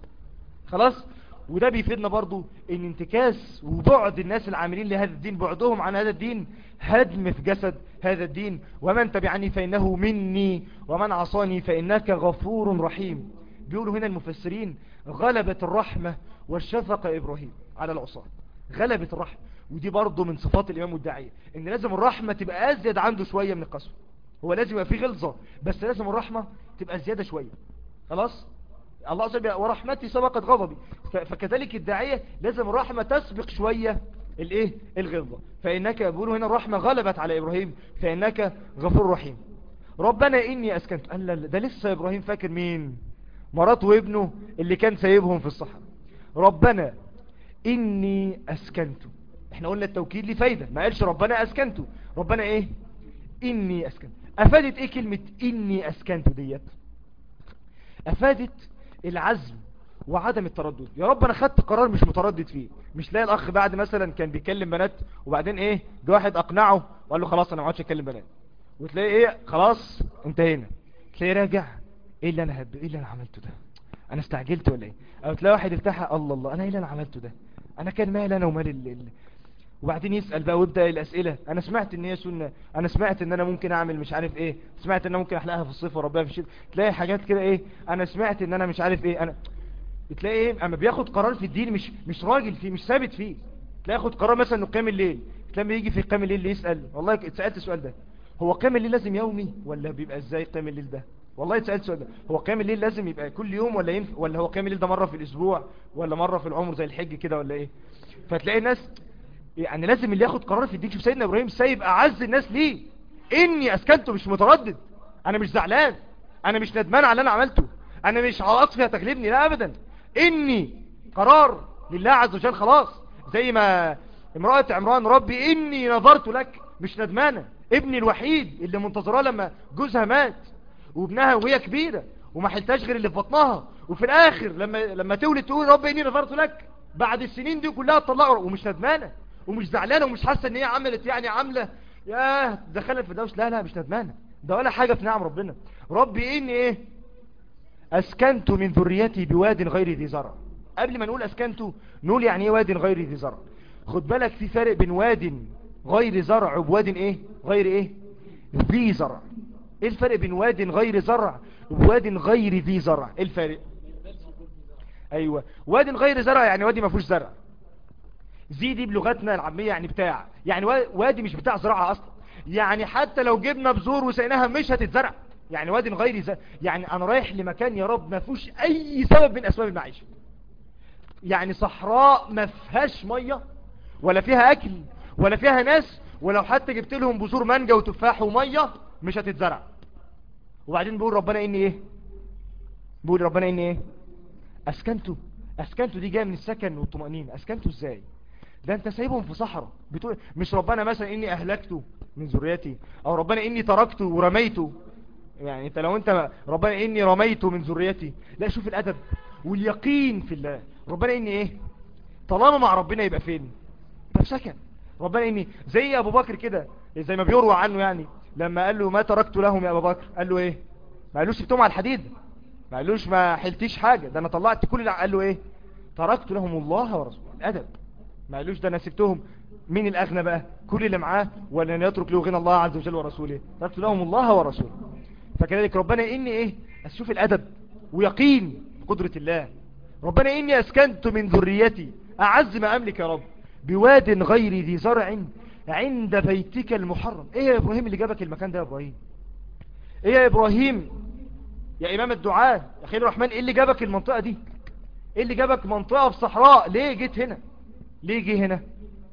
خلاص وده بيفيدنا برضو ان انتكاس وبعد الناس العاملين لهذا الدين بعدهم عن هذا الدين هدم في جسد هذا الدين ومن تبعني فإنه مني ومن عصاني فإنك غفور رحيم بيقولوا هنا المفسرين غلبت الرحمة والشفقة إبراهيم على العصاة غلبت الرحمة ودي برضو من صفات الإمام والداعية إن لازم الرحمة تبقى أزيد عنده شوية من القسوة هو لازم يبقى فيه غلظة بس لازم الرحمة تبقى زيادة شوية خلاص الله عز وجل ورحمتي سبقت غضبي فكذلك الداعية لازم الرحمة تسبق شوية الايه الغلظة فإنك يقولوا هنا الرحمة غلبت على إبراهيم فإنك غفور رحيم ربنا إني أسكنت قال لا ده لسه إبراهيم فاكر مين مراته وابنه اللي كان سايبهم في الصحراء ربنا إني أسكنت احنا قلنا التوكيد ليه فايدة ما قالش ربنا أسكنت ربنا إيه إني أسكنت أفادت إيه كلمة إني أسكنت ديت أفادت العزم وعدم التردد يا رب انا خدت قرار مش متردد فيه مش لاقي الاخ بعد مثلا كان بيكلم بنات وبعدين ايه جه واحد اقنعه وقال له خلاص انا ما عادش اتكلم بنات وتلاقي ايه خلاص انتهينا تلاقي راجع ايه اللي انا هب... ايه اللي انا عملته ده انا استعجلت ولا ايه او تلاقي واحد ارتاح الله الله انا ايه اللي انا عملته ده انا كان مال انا ومال ال... ال- وبعدين يسأل بقى ويبدأ الأسئلة أنا سمعت إن هي سنة أنا سمعت إن أنا ممكن أعمل مش عارف إيه سمعت إن أنا ممكن أحلقها في الصيف وربها في الشتاء تلاقي حاجات كده إيه أنا سمعت إن أنا مش عارف إيه أنا تلاقي إيه أما بياخد قرار في الدين مش مش راجل فيه مش ثابت فيه تلاقي ياخد قرار مثلا إنه قيام الليل تلاقي لما يجي في قيام الليل يسأل والله اتسألت السؤال ده هو قيام الليل لازم يومي ولا بيبقى إزاي قيام الليل ده والله اتسألت السؤال ده هو قيام الليل لازم يبقى كل يوم ولا ينف... ولا هو قيام الليل ده مرة في الأسبوع ولا مرة في العمر زي الحج كده ولا إيه فتلاقي الناس يعني لازم اللي ياخد قرار في الدين شوف سيدنا ابراهيم سايب اعز الناس ليه اني اسكنته مش متردد انا مش زعلان انا مش ندمان على اللي انا عملته انا مش عواطفي هتغلبني لا ابدا اني قرار لله عز وجل خلاص زي ما امرأة عمران ربي اني نظرت لك مش ندمانة ابني الوحيد اللي منتظراه لما جوزها مات وابنها وهي كبيرة وما حلتهاش غير اللي في بطنها وفي الاخر لما لما تولد تقول رب اني نظرت لك بعد السنين دي كلها تطلقوا ومش ندمانة ومش زعلانه ومش حاسه ان هي عملت يعني عامله ياه دخلت في دوش لا لا مش ندمانه ده ولا حاجه في نعم ربنا ربي اني ايه اسكنت من ذريتي بواد غير ذي زرع قبل ما نقول اسكنت نقول يعني ايه واد غير ذي زرع خد بالك في فرق بين واد غير زرع وبواد ايه غير ايه ذي زرع ايه الفرق بين واد غير زرع وبواد غير ذي زرع ايه الفرق ايوه واد غير زرع يعني وادي ما فيهوش زرع زي دي بلغتنا العامية يعني بتاع يعني وادي مش بتاع زراعة اصلا يعني حتى لو جبنا بذور وسقيناها مش هتتزرع يعني وادي غير زرع يعني انا رايح لمكان يا رب ما فيهوش اي سبب من اسباب المعيشة يعني صحراء ما فيهاش مية ولا فيها اكل ولا فيها ناس ولو حتى جبت لهم بذور مانجا وتفاح ومية مش هتتزرع وبعدين بيقول ربنا اني ايه بيقول ربنا اني ايه اسكنته اسكنته دي جايه من السكن والطمأنينة اسكنته ازاي ده انت سايبهم في صحراء بتقول مش ربنا مثلا اني اهلكته من ذريتي او ربنا اني تركته ورميته يعني انت لو انت ربنا اني رميته من ذريتي لا شوف الادب واليقين في الله ربنا اني ايه طالما مع ربنا يبقى فين يبقى في سكن ربنا اني زي ابو بكر كده زي ما بيروى عنه يعني لما قال له ما تركت لهم يا ابو بكر قال له ايه ما قالوش سبتهم على الحديد ما قالوش ما حلتيش حاجة ده انا طلعت كل اللي قال له ايه تركت لهم الله ورسوله الادب ما قالوش ده انا سبتهم مين الاغنى بقى كل اللي معاه ولا ان يترك له غنى الله عز وجل ورسوله تركت لهم الله ورسوله فكذلك ربنا اني ايه اشوف الادب ويقين قدرة الله ربنا اني اسكنت من ذريتي اعز ما املك يا رب بواد غير ذي زرع عند بيتك المحرم ايه يا ابراهيم اللي جابك المكان ده يا ابراهيم ايه يا ابراهيم يا امام الدعاء يا خير الرحمن ايه اللي جابك المنطقة دي ايه اللي جابك منطقة في صحراء ليه جيت هنا ليه جه هنا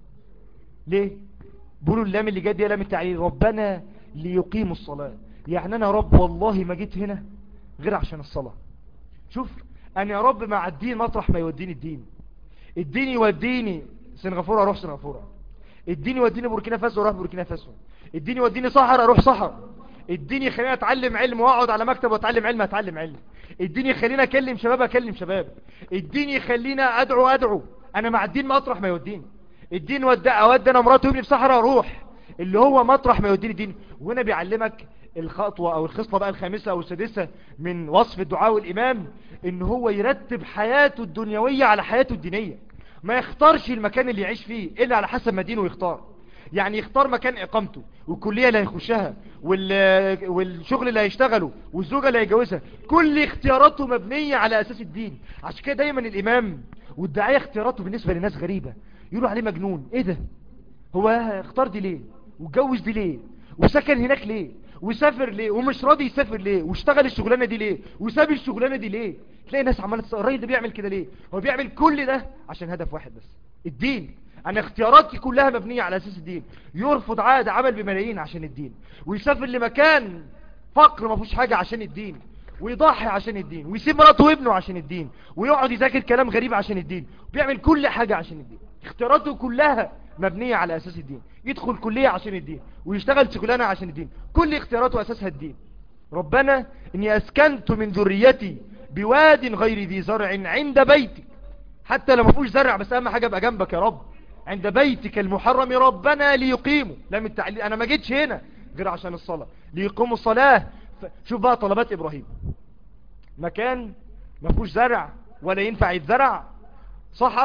ليه بقولوا اللام اللي جاء دي لام التعليل ربنا ليقيموا الصلاة يعني انا رب والله ما جيت هنا غير عشان الصلاة شوف انا يا رب مع الدين مطرح ما يوديني الدين الدين يوديني سنغافورة اروح سنغافورة الدين يوديني بوركينا فاسو اروح بوركينا فاسو الدين يوديني صحراء اروح صحراء الدين يخليني اتعلم علم واقعد على مكتب واتعلم علم اتعلم علم الدين يخليني اكلم شباب اكلم شباب الدين يخلينا ادعو ادعو انا مع الدين مطرح ما يوديني الدين ودى اود انا مراتي وابني في صحراء اروح اللي هو مطرح ما يوديني الدين وهنا بيعلمك الخطوة او الخصلة بقى الخامسة او السادسة من وصف الدعاء والامام ان هو يرتب حياته الدنيوية على حياته الدينية ما يختارش المكان اللي يعيش فيه الا على حسب ما دينه يختار يعني يختار مكان اقامته والكلية اللي هيخشها وال... والشغل اللي هيشتغله والزوجة اللي هيجوزها كل اختياراته مبنية على اساس الدين عشان كده دايما الامام والدعاية اختياراته بالنسبة لناس غريبة يقولوا عليه مجنون ايه ده هو اختار دي ليه واتجوز دي ليه وسكن هناك ليه وسافر ليه ومش راضي يسافر ليه واشتغل الشغلانه دي ليه وساب الشغلانه دي ليه تلاقي ناس عماله تسال الراجل ده بيعمل كده ليه هو بيعمل كل ده عشان هدف واحد بس الدين انا اختياراتي كلها مبنيه على اساس الدين يرفض عقد عمل بملايين عشان الدين ويسافر لمكان فقر ما فيهوش حاجه عشان الدين ويضحي عشان الدين ويسيب مراته وابنه عشان الدين ويقعد يذاكر كلام غريب عشان الدين بيعمل كل حاجه عشان الدين اختياراته كلها مبنية على أساس الدين يدخل كلية عشان الدين ويشتغل شغلانة عشان الدين كل اختياراته أساسها الدين ربنا إني أسكنت من ذريتي بواد غير ذي زرع عند بيتك حتى لو ما فيهوش زرع بس أهم حاجة أبقى جنبك يا رب عند بيتك المحرم ربنا ليقيموا لم التعليل أنا ما جيتش هنا غير عشان الصلاة ليقيموا الصلاة ف... شوف بقى طلبات إبراهيم مكان ما فيهوش زرع ولا ينفع يتزرع صحراء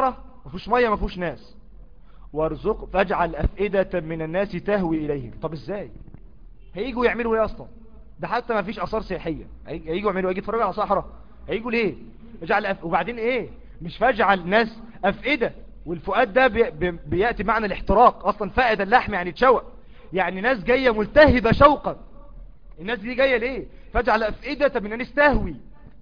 ما فيهوش ميه ما فيهوش ناس وارزق فاجعل افئده من الناس تهوي اليهم طب ازاي هيجوا يعملوا ايه اصلا ده حتى ما فيش اثار سياحيه هيجوا يعملوا ايه يتفرجوا على صحراء هيجوا ليه اجعل أف... وبعدين ايه مش فاجعل ناس افئده والفؤاد ده بي... بي... بياتي معنى الاحتراق اصلا فائد اللحم يعني تشوق يعني ناس جايه ملتهبه شوقا الناس دي جايه ليه فاجعل افئده من الناس تهوي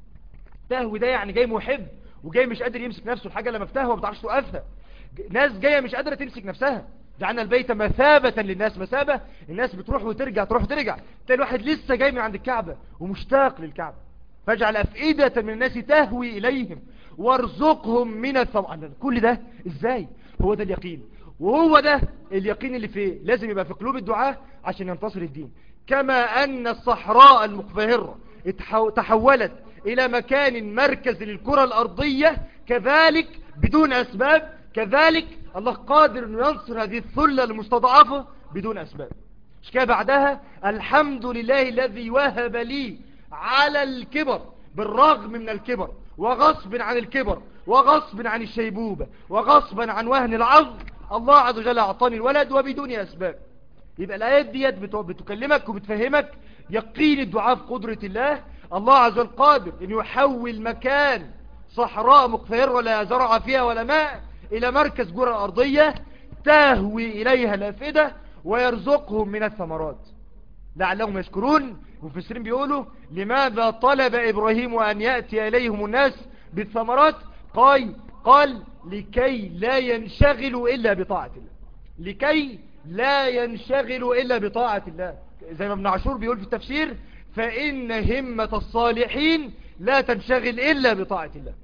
تهوي ده يعني جاي محب وجاي مش قادر يمسك نفسه الحاجه لما بتهوى ما بتعرفش توقفها ناس جايه مش قادره تمسك نفسها جعلنا البيت مثابة للناس مثابة الناس بتروح وترجع تروح وترجع تلاقي الواحد لسه جاي من عند الكعبة ومشتاق للكعبة فاجعل أفئدة من الناس تهوي إليهم وارزقهم من الثمر كل ده ازاي هو ده اليقين وهو ده اليقين اللي فيه لازم يبقى في قلوب الدعاء عشان ينتصر الدين كما أن الصحراء المقفهرة تحولت إلى مكان مركز للكرة الأرضية كذلك بدون أسباب كذلك الله قادر أن ينصر هذه الثلة المستضعفة بدون أسباب مش كده بعدها الحمد لله الذي وهب لي على الكبر بالرغم من الكبر وغصب عن الكبر وغصب عن الشيبوبة وغصبا عن وهن العظم الله عز وجل أعطاني الولد وبدون أسباب يبقى الآيات ديت بتكلمك وبتفهمك يقين الدعاء في قدرة الله الله عز وجل قادر أن يحول مكان صحراء مقفهرة لا زرع فيها ولا ماء إلى مركز جرة أرضية تهوي إليها الأفئدة ويرزقهم من الثمرات لعلهم يشكرون المفسرين بيقولوا لماذا طلب إبراهيم أن يأتي إليهم الناس بالثمرات قال قال لكي لا ينشغلوا إلا بطاعة الله لكي لا ينشغلوا إلا بطاعة الله زي ما ابن عاشور بيقول في التفسير فإن همة الصالحين لا تنشغل إلا بطاعة الله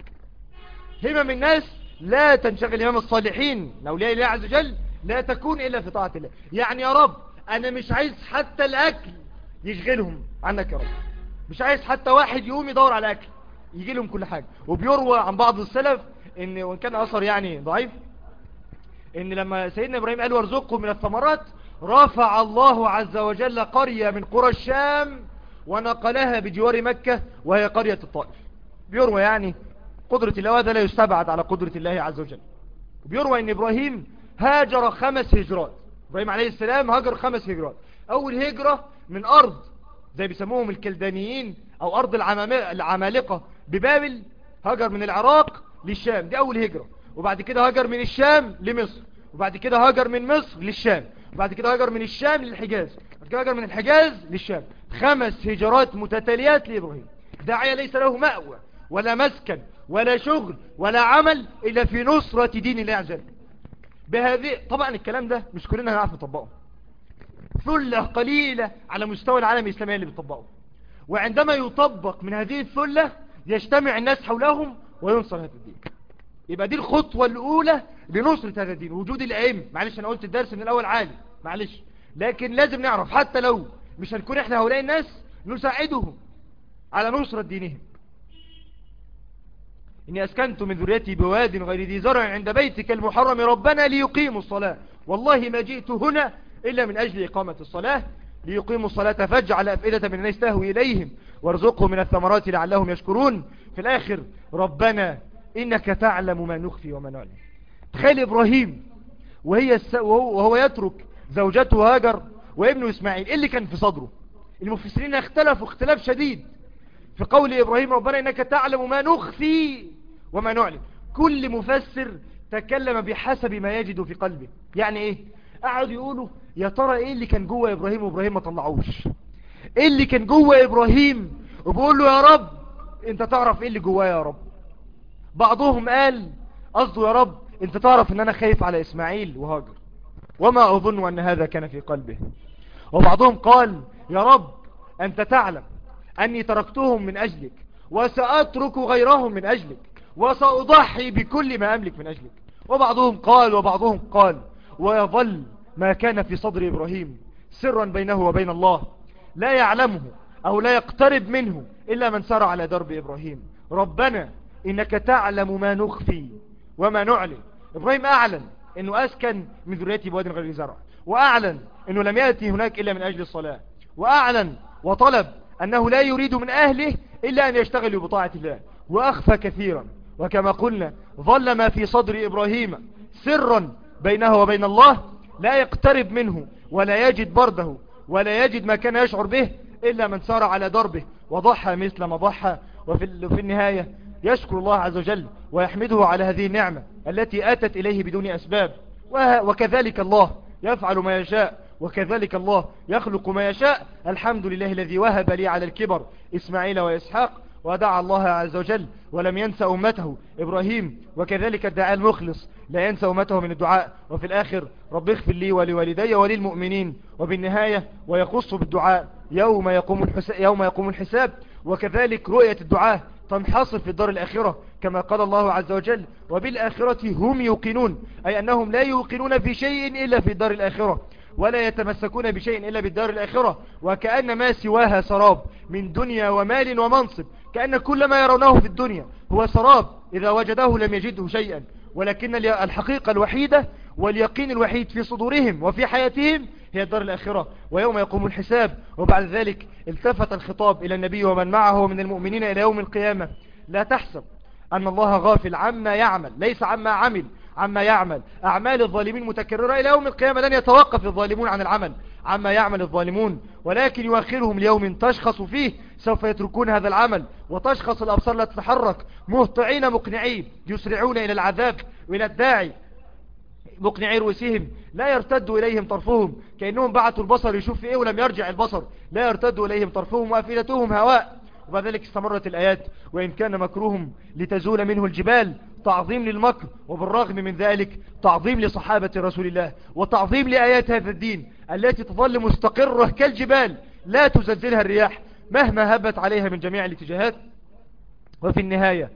همم الناس لا تنشغل همم الصالحين لأولياء الله عز وجل لا تكون إلا في طاعة الله يعني يا رب أنا مش عايز حتى الأكل يشغلهم عنك يا رب مش عايز حتى واحد يقوم يدور على أكل يجي لهم كل حاجة وبيروى عن بعض السلف إن وإن كان أثر يعني ضعيف إن لما سيدنا إبراهيم قال وارزقهم من الثمرات رفع الله عز وجل قرية من قرى الشام ونقلها بجوار مكة وهي قرية الطائف بيروى يعني قدرة الله وهذا لا يستبعد على قدرة الله عز وجل بيروى ان ابراهيم هاجر خمس هجرات ابراهيم عليه السلام هاجر خمس هجرات اول هجرة من ارض زي بيسموهم الكلدانيين او ارض العمالقة ببابل هاجر من العراق للشام دي اول هجرة وبعد كده هاجر من الشام لمصر وبعد كده هاجر من مصر للشام وبعد كده هاجر من الشام للحجاز وبعد كده هاجر من الحجاز للشام خمس هجرات متتاليات لإبراهيم داعية ليس له مأوى ولا مسكن ولا شغل ولا عمل إلا في نصرة دين الله عز وجل بهذه طبعا الكلام ده مش كلنا هنعرف نطبقه ثلة قليلة على مستوى العالم الإسلامي اللي بيطبقه وعندما يطبق من هذه الثلة يجتمع الناس حولهم وينصر هذا الدين يبقى دي الخطوة الأولى لنصرة هذا الدين وجود الأئمة معلش أنا قلت الدرس من الأول عالي معلش لكن لازم نعرف حتى لو مش هنكون احنا هؤلاء الناس نساعدهم على نصرة دينهم إني أسكنت من ذريتي بواد غير ذي زرع عند بيتك المحرم ربنا ليقيموا الصلاة والله ما جئت هنا إلا من أجل إقامة الصلاة ليقيموا الصلاة فاجعل أفئدة من الناس تهوي إليهم وارزقهم من الثمرات لعلهم يشكرون في الآخر ربنا إنك تعلم ما نخفي وما نعلم تخيل إبراهيم وهي الس... وهو يترك زوجته هاجر وابنه إسماعيل إيه اللي كان في صدره المفسرين اختلفوا اختلاف شديد في قول إبراهيم ربنا إنك تعلم ما نخفي وما نعلم كل مفسر تكلم بحسب ما يجد في قلبه يعني إيه قعدوا يقولوا يا ترى إيه اللي كان جوه إبراهيم وإبراهيم ما طلعوش إيه اللي كان جوه إبراهيم وبيقول له يا رب أنت تعرف إيه اللي جواه يا رب بعضهم قال قصده يا رب أنت تعرف إن أنا خايف على إسماعيل وهاجر وما أظن أن هذا كان في قلبه وبعضهم قال يا رب أنت تعلم أني تركتهم من أجلك وسأترك غيرهم من أجلك وسأضحي بكل ما أملك من أجلك وبعضهم قال وبعضهم قال ويظل ما كان في صدر إبراهيم سرا بينه وبين الله لا يعلمه أو لا يقترب منه إلا من سار على درب إبراهيم ربنا إنك تعلم ما نخفي وما نعلن إبراهيم أعلن أنه أسكن من ذريته بواد غير زرع وأعلن أنه لم يأتي هناك إلا من أجل الصلاة وأعلن وطلب أنه لا يريد من أهله إلا أن يشتغلوا بطاعة الله وأخفى كثيرا وكما قلنا ظل ما في صدر إبراهيم سرا بينه وبين الله لا يقترب منه ولا يجد برده ولا يجد ما كان يشعر به إلا من سار على دربه وضحى مثل ما ضحى وفي النهاية يشكر الله عز وجل ويحمده على هذه النعمة التي أتت إليه بدون أسباب وكذلك الله يفعل ما يشاء وكذلك الله يخلق ما يشاء الحمد لله الذي وهب لي على الكبر إسماعيل وإسحاق ودعا الله عز وجل ولم ينسى أمته إبراهيم وكذلك الدعاء المخلص لا ينسى أمته من الدعاء وفي الآخر رب اغفر لي ولوالدي وللمؤمنين وبالنهاية ويخص بالدعاء يوم يقوم الحساب, يوم يقوم الحساب وكذلك رؤية الدعاء تنحصر في الدار الآخرة كما قال الله عز وجل وبالآخرة هم يوقنون أي أنهم لا يوقنون في شيء إلا في الدار الآخرة ولا يتمسكون بشيء إلا بالدار الآخرة وكأن ما سواها سراب من دنيا ومال ومنصب كأن كل ما يرونه في الدنيا هو سراب إذا وجده لم يجده شيئا ولكن الحقيقة الوحيدة واليقين الوحيد في صدورهم وفي حياتهم هي الدار الآخرة ويوم يقوم الحساب وبعد ذلك التفت الخطاب إلى النبي ومن معه من المؤمنين إلى يوم القيامة لا تحسب أن الله غافل عما يعمل ليس عما عمل عما يعمل أعمال الظالمين متكررة إلى يوم القيامة لن يتوقف الظالمون عن العمل عما يعمل الظالمون ولكن يؤخرهم ليوم تشخص فيه سوف يتركون هذا العمل وتشخص الأبصار لا تتحرك مهطعين مقنعين يسرعون إلى العذاب وإلى الداعي مقنعي رؤوسهم لا يرتد إليهم طرفهم كأنهم بعثوا البصر يشوف في إيه ولم يرجع البصر لا يرتد إليهم طرفهم وأفئدتهم هواء وبعد ذلك استمرت الآيات وإن كان مكروهم لتزول منه الجبال تعظيم للمكر وبالرغم من ذلك تعظيم لصحابة رسول الله وتعظيم لآيات هذا الدين التي تظل مستقرة كالجبال لا تزلزلها الرياح مهما هبت عليها من جميع الاتجاهات وفي النهاية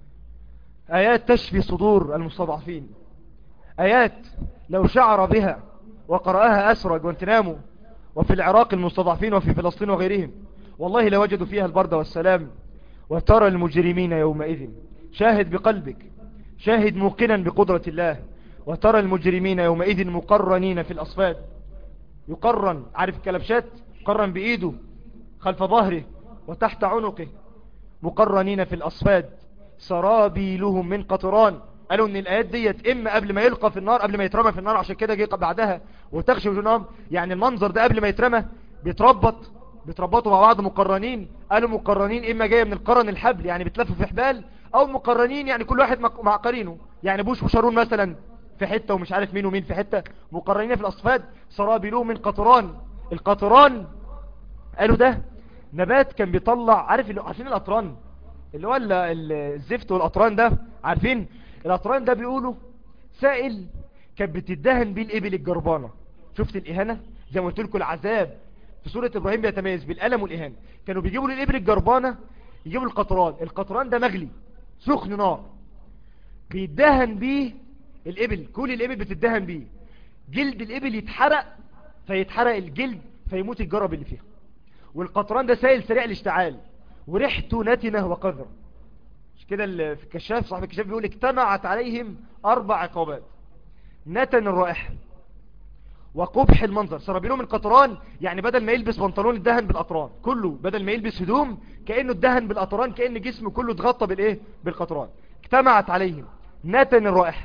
آيات تشفي صدور المستضعفين آيات لو شعر بها وقرأها أسرى جوانتنامو وفي العراق المستضعفين وفي فلسطين وغيرهم والله لوجدوا فيها البرد والسلام وترى المجرمين يومئذ شاهد بقلبك شاهد موقنا بقدرة الله وترى المجرمين يومئذ مقرنين في الأصفاد يقرن عارف الكلبشات قرن بإيده خلف ظهره وتحت عنقه مقرنين في الأصفاد سرابيلهم من قطران قالوا ان الايات ديت اما قبل ما يلقى في النار قبل ما يترمى في النار عشان كده جه بعدها وتخشى وجنهم يعني المنظر ده قبل ما يترمى بيتربط بيتربطوا مع بعض مقرنين قالوا مقرنين اما جايه من القرن الحبل يعني بتلفوا في حبال او مقرنين يعني كل واحد مع قرينه يعني بوش وشارون مثلا في حتة ومش عارف مين ومين في حتة مقرنين في الاصفاد سرابيلوه من قطران القطران قالوا ده نبات كان بيطلع عارف اللي عارفين الاطران اللي هو الزفت والاطران ده عارفين الاطران ده بيقولوا سائل كانت بتدهن بيه الابل الجربانة شفت الاهانة زي ما قلت لكم العذاب في سورة ابراهيم بيتميز بالالم والاهانة كانوا بيجيبوا للابل الجربانة يجيبوا القطران القطران ده مغلي سخن نار بيدهن بيه الابل كل الابل بتدهن بيه جلد الابل يتحرق فيتحرق الجلد فيموت الجرب اللي فيها والقطران ده سائل سريع الاشتعال وريحته نتنه وقذرة مش كده في الكشاف صاحب الكشاف بيقول اجتمعت عليهم اربع عقابات نتن الرائحة وقبح المنظر سرابينه من قطران يعني بدل ما يلبس بنطلون الدهن بالقطران كله بدل ما يلبس هدوم كأنه الدهن بالقطران كأن جسمه كله اتغطى بالايه بالقطران اجتمعت عليهم نتن الرائحة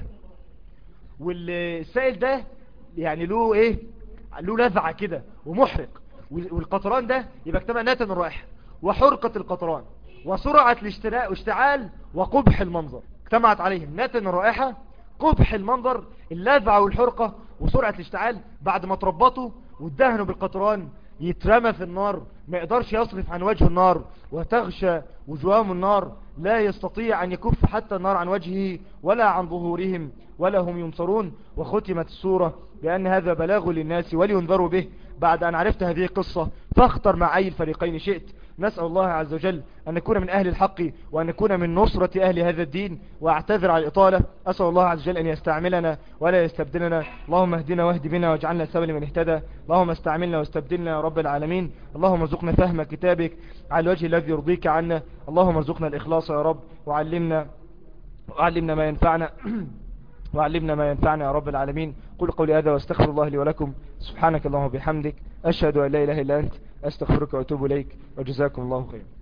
والسائل ده يعني له ايه له لذعة كده ومحرق والقطران ده يبقى اجتمع نتن الرائحة وحرقة القطران وسرعة الاشتعال وقبح المنظر اجتمعت عليهم نتن الرائحة قبح المنظر اللذعة والحرقة وسرعة الاشتعال بعد ما تربطوا وادهنوا بالقطران يترمى في النار ما يقدرش يصرف عن وجه النار وتغشى وجوههم النار لا يستطيع أن يكف حتى النار عن وجهه ولا عن ظهورهم ولا هم ينصرون وختمت السورة بأن هذا بلاغ للناس ولينذروا به بعد أن عرفت هذه القصة فاختر مع أي الفريقين شئت نسأل الله عز وجل أن نكون من أهل الحق وأن نكون من نصرة أهل هذا الدين وأعتذر على الإطالة أسأل الله عز وجل أن يستعملنا ولا يستبدلنا اللهم اهدنا واهد بنا واجعلنا سبل من اهتدى اللهم استعملنا واستبدلنا يا رب العالمين اللهم ارزقنا فهم كتابك على الوجه الذي يرضيك عنا اللهم ارزقنا الإخلاص يا رب وعلمنا وعلمنا ما ينفعنا وعلمنا ما ينفعنا يا رب العالمين قل قولي هذا واستغفر الله لي ولكم سبحانك اللهم وبحمدك أشهد أن لا إله إلا أنت أستغفرك وأتوب إليك وجزاكم الله خير